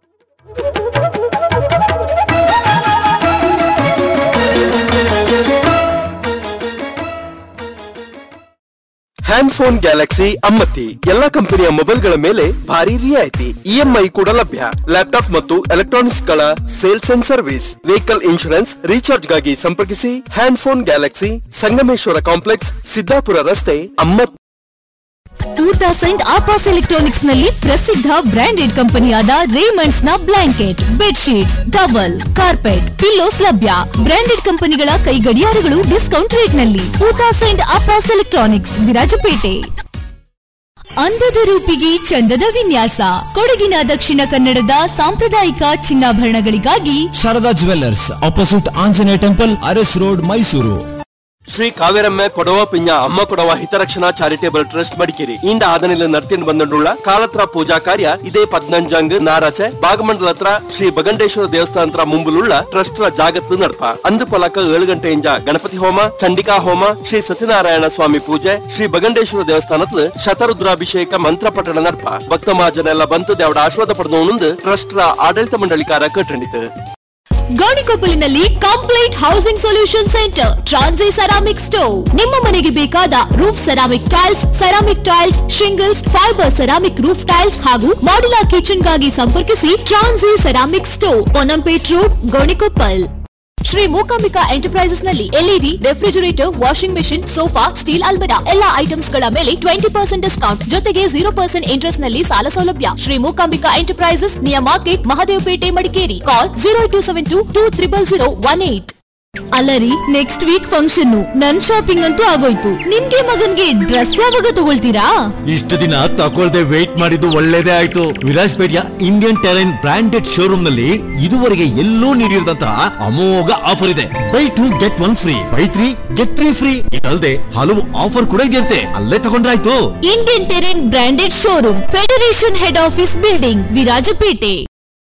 ಹ್ಯಾಂಡ್ ಫೋನ್ ಗ್ಯಾಲಕ್ಸಿ ಅಮ್ಮತ್ತಿ ಎಲ್ಲಾ ಕಂಪನಿಯ ಮೊಬೈಲ್ಗಳ ಮೇಲೆ ಭಾರಿ ರಿಯಾಯಿತಿ ಇಎಂಐ ಕೂಡ ಲಭ್ಯ ಲ್ಯಾಪ್ಟಾಪ್ ಮತ್ತು ಎಲೆಕ್ಟ್ರಾನಿಕ್ಸ್ ಗಳ sales and service vehicle insurance recharge ಗಾಗಿ ಸಂಪರ್ಕಿಸಿ hand phone Galaxy Sangameshwara complex Siddapura ರಸ್ತೆ ಅಮ್ಮತ್ತಿ ಟೂ ತೌಸಂಡ್ ಆಪಾಸ್ ಎಲೆಕ್ಟ್ರಾನಿಕ್ಸ್ ನಲ್ಲಿ ಪ್ರಸಿದ್ಧ ಬ್ರಾಂಡೆಡ್ ಕಂಪನಿಯಾದ ರೇಮಂಡ್ಸ್ ನ blanket bedsheets towel carpet pillows ಲಭ್ಯ ಬ್ರಾಂಡೆಡ್ ಕಂಪನಿಗಳ ಕೈ ಗಡಿಯಾರಗಳು ಡಿಸ್ಕೌಂಟ್ ರೇಟ್ ನಲ್ಲಿ ಟೂ ತೌಸಂಡ್ ಆಪಾಸ್ ಎಲೆಕ್ಟ್ರಾನಿಕ್ಸ್ ವಿರಾಜಪೇಟೆ ಅಂದದ ರೂಪಿಗೆ ಚಂದದ ವಿನ್ಯಾಸ ಕೊಡಗಿನ ದಕ್ಷಿಣ ಕನ್ನಡದ ಸಾಂಪ್ರದಾಯಿಕ ಚಿನ್ನಾಭರಣಗಳಿಗಾಗಿ Sharada jewellers opposite Anjaneya temple Aras road Mysuru Shri Kaveramma Kodava ಪಿಂಜ ಅಮ್ಮ ಕೊಡವ ಹಿತರಕ್ಷಣಾ ಚಾರಿಟೇಬಲ್ ಟ್ರಸ್ಟ್ ಮಡಿಕೇರಿ ಇಂದ ಆದನಿಲ್ ನಡ್ತಿಂಡ್ ಬಂದುಳ್ಳ ಕಾಲತ್ರ ಪೂಜಾ ಕಾರ್ಯ ಇದೇ ಪದ್ನಂಜಂಗ್ ನಾರಾಚೆ ಭಾಗಮಂಡಲ ಹತ್ರ ಶ್ರೀ ಬಗಂಡೇಶ್ವರ ದೇವಸ್ಥಾನ ಹತ್ರ ಮುಂಬುಲುಳ್ಳ ಟ್ರಸ್ಟ್ ರ ಜಾಗತ್ತು ನಡಪ ಅಂದು ಪೊಲಕ ಏಳು ಗಂಟೆಯಿಂದ ಗಣಪತಿ ಹೋಮ ಚಂಡಿಕಾ ಹೋಮ ಶ್ರೀ ಸತ್ಯನಾರಾಯಣ ಸ್ವಾಮಿ ಪೂಜೆ ಶ್ರೀ ಬಗಂಡೇಶ್ವರ ದೇವಸ್ಥಾನತ್ಲು ಶತರುದ್ರಾಭಿಷೇಕ ಮಂತ್ರ ಪಠಣ ನಡಪ ಭಕ್ತ ಮಹಾಜನ ಎಲ್ಲ ಬಂತು ದೇವಡ ಆಶ್ವಾದ ಪಡೆದವನೊಂದು ಟ್ರಸ್ಟ್ ರ ಆಡಳಿತ ಮಂಡಳಿಕಾರ ಕಟ್ಟಣಿತು ಗೋಣಿಕೊಪ್ಪಲಿನಲ್ಲಿ ಕಂಪ್ಲೀಟ್ ಹೌಸಿಂಗ್ ಸೊಲ್ಯೂಷನ್ ಸೆಂಟರ್ ಟ್ರಾನ್ಸಿ ಸೆರಾಮಿಕ್ ಸ್ಟೋವ್ ನಿಮ್ಮ ಮನೆಗೆ ಬೇಕಾದ roof ceramic tiles ceramic tiles shingles fiber ceramic roof tiles ಹಾಗೂ ಮಾಡ್ಯುಲರ್ ಕಿಚನ್ ಗಾಗಿ ಸಂಪರ್ಕಿಸಿ ಟ್ರಾನ್ಸಿ ceramic stove Ponnampet road Gonikoppal Shri Mookambika enterprises ನಲ್ಲಿ LED refrigerator washing machine sofa steel ಅಲ್ಬರಾ ಎಲ್ಲಾ ಐಟಮ್ಸ್ ಗಳ ಮೇಲೆ ಟ್ವೆಂಟಿ ಪರ್ಸೆಂಟ್ ಡಿಸ್ಕೌಂಟ್ ಜೊತೆಗೆ ಜೀರೋ ಪರ್ಸೆಂಟ್ ಇಂಟ್ರೆಸ್ಟ್ ನಲ್ಲಿ ಸಾಲ ಸೌಲಭ್ಯ ಶ್ರೀ ಮೂಕಾಂಬಿಕಾ ಎಂಟರ್ಪ್ರೈಸಸ್ ನಿಯ ಮಾರ್ಕೆಟ್ ಮಹದೇವಪೇಟೆ ಮಡಿಕೇರಿ ಕಾಲ್ zero two seven two two triple zero one eight ಅಲ್ಲರಿ ನೆಕ್ಸ್ಟ್ ವೀಕ್ ಫಂಕ್ಷನ್ ನನ್ ಶಾಪಿಂಗ್ ಅಂತೂ ಆಗೋಯ್ತು ನಿಮ್ಗೆ ಮಗನ್ಗೆ ಡ್ರೆಸ್ ಯಾವಾಗ ತಗೊಳ್ತೀರಾ ಇಷ್ಟು ದಿನ ತಗೊಳ್ದೆ ವೇಟ್ ಮಾಡಿದ್ದು ಒಳ್ಳೇದೇ ಆಯ್ತು ವಿರಾಜ್ಪೇಟೆಯ ಇಂಡಿಯನ್ ಟೆರೈನ್ ಬ್ರಾಂಡೆಡ್ ಶೋರೂಮ್ ನಲ್ಲಿ ಇದುವರೆಗೆ ಎಲ್ಲೂ ನೀಡಿರದಂತಹ ಅಮೋಘ ಆಫರ್ ಇದೆ buy two get one free buy three get three free ಇದಲ್ಲದೆ ಹಲವು ಆಫರ್ ಕೂಡ ಇದೆಯಂತೆ ಅಲ್ಲೇ ತಗೊಂಡ್ರಾಯ್ತು Indian terrain branded showroom federation head office building Virajpet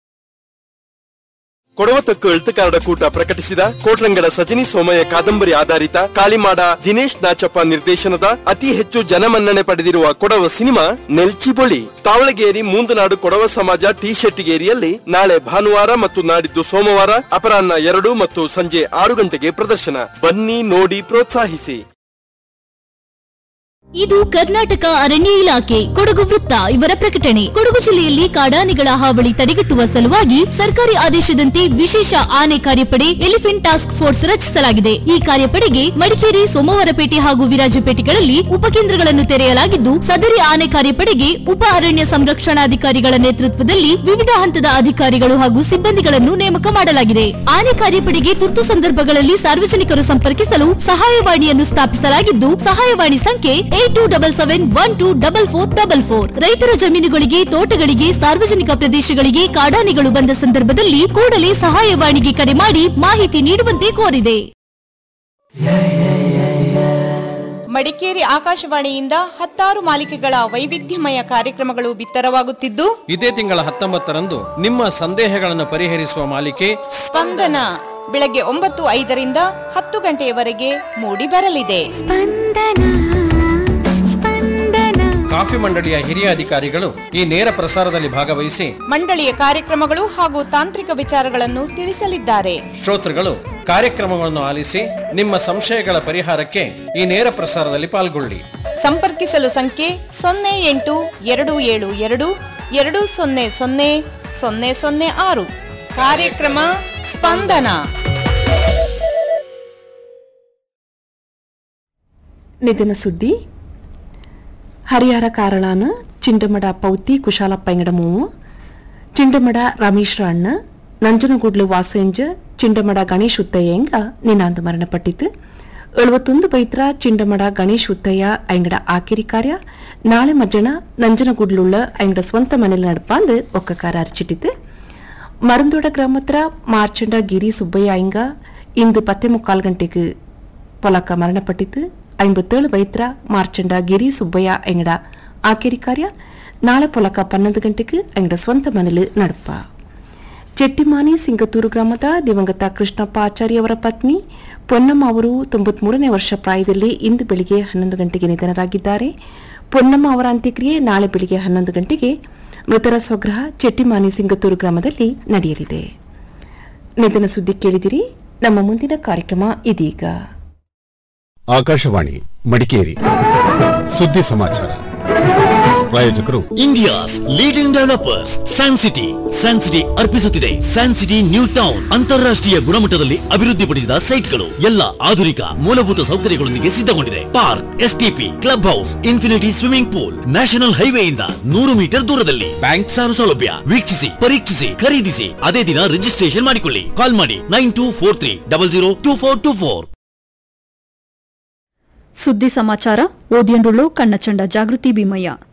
ಕೊಡವತಕ್ಕು ಎಳ್ತುಕಾರರ ಕೂಟ ಪ್ರಕಟಿಸಿದ ಕೋಟ್ರಂಗಡ ಸಜನಿ ಸೋಮಯ್ಯ ಕಾದಂಬರಿ ಆಧಾರಿತ ಕಾಳಿಮಾಡ ದಿನೇಶ್ ನಾಚಪ್ಪ ನಿರ್ದೇಶನದ ಅತಿ ಹೆಚ್ಚು ಜನಮನ್ನಣೆ ಪಡೆದಿರುವ ಕೊಡವ ಸಿನಿಮಾ ನೆಲ್ಚಿಬೊಳಿ ತಾವಳಗೇರಿ ಮೂಂದನಾಡು ಕೊಡವ ಸಮಾಜ ಟಿ ಶೆಟ್ಟಿಗೇರಿಯಲ್ಲಿ ನಾಳೆ ಭಾನುವಾರ ಮತ್ತು ನಾಡಿದ್ದು ಸೋಮವಾರ ಅಪರಾಹ್ನ ಎರಡು ಮತ್ತು ಸಂಜೆ ಆರು ಗಂಟೆಗೆ ಪ್ರದರ್ಶನ ಬನ್ನಿ ನೋಡಿ ಪ್ರೋತ್ಸಾಹಿಸಿ ಇದು ಕರ್ನಾಟಕ ಅರಣ್ಯ ಇಲಾಖೆ ಕೊಡಗು ವೃತ್ತ ಇವರ ಪ್ರಕಟಣೆ ಕೊಡಗು ಜಿಲ್ಲೆಯಲ್ಲಿ ಕಾಡಾನೆಗಳ ಹಾವಳಿ ತಡೆಗಟ್ಟುವ ಸಲುವಾಗಿ ಸರ್ಕಾರಿ ಆದೇಶದಂತೆ ವಿಶೇಷ ಆನೆ ಕಾರ್ಯಪಡೆ ಎಲಿಫೆಂಟ್ ಟಾಸ್ಕ್ ಫೋರ್ಸ್ ರಚಿಸಲಾಗಿದೆ ಈ ಕಾರ್ಯಪಡೆಗೆ ಮಡಿಕೇರಿ ಸೋಮವಾರಪೇಟೆ ಹಾಗೂ ವಿರಾಜಪೇಟೆಗಳಲ್ಲಿ ಉಪಕೇಂದ್ರಗಳನ್ನು ತೆರೆಯಲಾಗಿದ್ದು ಸದರಿ ಆನೆ ಕಾರ್ಯಪಡೆಗೆ ಉಪ ಅರಣ್ಯ ಸಂರಕ್ಷಣಾಧಿಕಾರಿಗಳ ನೇತೃತ್ವದಲ್ಲಿ ವಿವಿಧ ಹಂತದ ಅಧಿಕಾರಿಗಳು ಹಾಗೂ ಸಿಬ್ಬಂದಿಗಳನ್ನು ನೇಮಕ ಮಾಡಲಾಗಿದೆ ಆನೆ ಕಾರ್ಯಪಡೆಗೆ ತುರ್ತು ಸಂದರ್ಭಗಳಲ್ಲಿ ಸಾರ್ವಜನಿಕರು ಸಂಪರ್ಕಿಸಲು ಸಹಾಯವಾಣಿಯನ್ನು ಸ್ಥಾಪಿಸಲಾಗಿದ್ದು ಸಹಾಯವಾಣಿ ಸಂಖ್ಯೆ eight two double seven one two double four double four ರೈತರ ಜಮೀನುಗಳಿಗೆ ತೋಟಗಳಿಗೆ ಸಾರ್ವಜನಿಕ ಪ್ರದೇಶಗಳಿಗೆ ಕಾಡಾನೆಗಳು ಬಂದ ಸಂದರ್ಭದಲ್ಲಿ ಕೂಡಲೇ ಸಹಾಯವಾಣಿಗೆ ಕರೆ ಮಾಡಿ ಮಾಹಿತಿ ನೀಡುವಂತೆ ಕೋರಿದೆ ಮಡಿಕೇರಿ ಆಕಾಶವಾಣಿಯಿಂದ ಹತ್ತಾರು ಮಾಲಿಕೆಗಳ ವೈವಿಧ್ಯಮಯ ಕಾರ್ಯಕ್ರಮಗಳು ಬಿತ್ತರವಾಗುತ್ತಿದ್ದು ಇದೇ ತಿಂಗಳ ಹತ್ತೊಂಬತ್ತರಂದು ನಿಮ್ಮ ಸಂದೇಹಗಳನ್ನು ಪರಿಹರಿಸುವ ಮಾಲಿಕೆ ಸ್ಪಂದನ ಬೆಳಗ್ಗೆ ಒಂಬತ್ತು ಐದರಿಂದ ಹತ್ತು ಗಂಟೆಯವರೆಗೆ ಮೂಡಿ ಬರಲಿದೆ ಕಾಫಿ ಮಂಡಳಿಯ ಹಿರಿಯ ಅಧಿಕಾರಿಗಳು ಈ ನೇರ ಪ್ರಸಾರದಲ್ಲಿ ಭಾಗವಹಿಸಿ ಮಂಡಳಿಯ ಕಾರ್ಯಕ್ರಮಗಳು ಹಾಗೂ ತಾಂತ್ರಿಕ ವಿಚಾರಗಳನ್ನು ತಿಳಿಸಲಿದ್ದಾರೆ ಶ್ರೋತೃಗಳು ಕಾರ್ಯಕ್ರಮಗಳನ್ನು ಆಲಿಸಿ ನಿಮ್ಮ ಸಂಶಯಗಳ ಪರಿಹಾರಕ್ಕೆ ಈ ನೇರ ಪ್ರಸಾರದಲ್ಲಿ ಪಾಲ್ಗೊಳ್ಳಿ ಸಂಪರ್ಕಿಸಲು ಸಂಖ್ಯೆ ಸೊನ್ನೆ ಎಂಟು ಎರಡು ಏಳು ಎರಡು ಎರಡು ಸೊನ್ನೆ ಸೊನ್ನೆ ಸೊನ್ನೆ ಸೊನ್ನೆ ಆರು ಕಾರ್ಯಕ್ರಮ ಸ್ಪಂದನ ನಿಧನ ಸುದ್ದಿ ಹರಿಹರ ಕಾರಳಾನ ಚಿಂಡಮಡ ಪೌತಿ ಕುಶಾಲಪ್ಪ ಎಂಗಡ ಮೂವು ಚಿಂಡಮಡ ರಮೇಶ್ ಅಣ್ಣ ನಂಜನಗೂಡ್ಲು ವಾಸೆಂಜ ಚಿಂಡಮಡ ಗಣೇಶ್ ಉತ್ತಯ್ಯ ಎಂಗ ನಿನಾಂದು ಮರಣಪಟ್ಟಿತು ಎಳುವತ್ತೊಂದು ಬೈತ್ರ ಚಿಂಡಮಡ ಗಣೇಶ್ ಉತ್ತಯ್ಯ ಐಂಗಡ ಆಕಿರಿ ಕಾರ್ಯ ನಾಳೆ ಮಜ್ಜನ ನಂಜನಗೂಡ್ಲುಳ್ಳ ಐಂಗಡ ಸ್ವಂತ ಮನೆಯಲ್ಲಿ ನಡಪಾಂದು ಒಕ್ಕಕಾರ ಅರ್ಚಿಟ್ಟಿತು ಮರಂದೋಡ ಗ್ರಾಮತ್ರ ಮಾರ್ಚಂಡ ಗಿರಿ ಸುಬ್ಬಯ್ಯ ಐಂಗ ಇಂದು ಪತ್ತೆ ಮುಕ್ಕಾಲು ಗಂಟೆಗೆ ಪೊಲಕ ಮರಣಪಟ್ಟಿತು ಐಂಬತ್ತೇಳು ಬೈತ್ರ ಮಾರ್ಚಂಡ ಗಿರಿ ಸುಬ್ಬಯ್ಯ ಎಂಗಡ ಆಕೇರಿ ಕಾರ್ಯ ನಾಳೆ ಪೊಲಕ ಪನ್ನೊಂದು ಗಂಟೆಗೆ ಎಂಗಡ ಸ್ವಂತ ಮನೆಯಲ್ಲಿ ನಡಪ ಚೆಟ್ಟಿಮಾನಿ ಸಿಂಗತೂರು ಗ್ರಾಮದ ದಿವಂಗತ ಕೃಷ್ಣಪ್ಪ ಆಚಾರ್ಯ ಅವರ ಪತ್ನಿ ಪೊನ್ನಮ್ಮ ಅವರು ತೊಂಬತ್ಮೂರನೇ ವರ್ಷ ಪ್ರಾಯದಲ್ಲಿ ಇಂದು ಬೆಳಿಗ್ಗೆ ಹನ್ನೊಂದು ಗಂಟೆಗೆ ನಿಧನರಾಗಿದ್ದಾರೆ ಪೊನ್ನಮ್ಮ ಅವರ ಅಂತ್ಯಕ್ರಿಯೆ ನಾಳೆ ಬೆಳಿಗ್ಗೆ ಹನ್ನೊಂದು ಗಂಟೆಗೆ ಮೃತರ ಸ್ವಗ್ರಹ ಚೆಟ್ಟಿಮಾನಿ ಸಿಂಗತೂರು ಗ್ರಾಮದಲ್ಲಿ ನಡೆಯಲಿದೆ ನಿಧನ ಸುದ್ದಿ ಕೇಳಿದಿರಿ ನಮ್ಮ ಮುಂದಿನ ಕಾರ್ಯಕ್ರಮ ಇದೀಗ ಆಕಾಶವಾಣಿ ಮಡಿಕೇರಿ ಸುದ್ದಿ ಸಮಾಚಾರ ಪ್ರಾಯೋಜಕರು India's leading developers San city San city ಅರ್ಪಿಸುತ್ತಿದೆ ಸ್ಯಾನ್ ಸಿಟಿ ನ್ಯೂ ಟೌನ್ ಅಂತಾರಾಷ್ಟ್ರೀಯ ಗುಣಮಟ್ಟದಲ್ಲಿ ಅಭಿವೃದ್ಧಿಪಡಿಸಿದ ಸೈಟ್ಗಳು ಎಲ್ಲ ಆಧುನಿಕ ಮೂಲಭೂತ ಸೌಕರ್ಯಗಳೊಂದಿಗೆ ಸಿದ್ಧಗೊಂಡಿದೆ park STP club house infinity swimming pool national ಹೈವೇಯಿಂದ ನೂರು ಮೀಟರ್ ದೂರದಲ್ಲಿ ಬ್ಯಾಂಕ್ ಸಾಲ ಸೌಲಭ್ಯ ವೀಕ್ಷಿಸಿ ಪರೀಕ್ಷಿಸಿ ಖರೀದಿಸಿ ಅದೇ ದಿನ ರಿಜಿಸ್ಟ್ರೇಷನ್ ಮಾಡಿಕೊಳ್ಳಿ ಕಾಲ್ ಮಾಡಿ nine two four three double zero two four two four ಸುದ್ದಿ ಸಮಾಚಾರ ಓದಿಯಂಡುಳ್ಳು ಕಣ್ಣಚಂಡ ಜಾಗೃತಿ ಭೀಮಯ್ಯ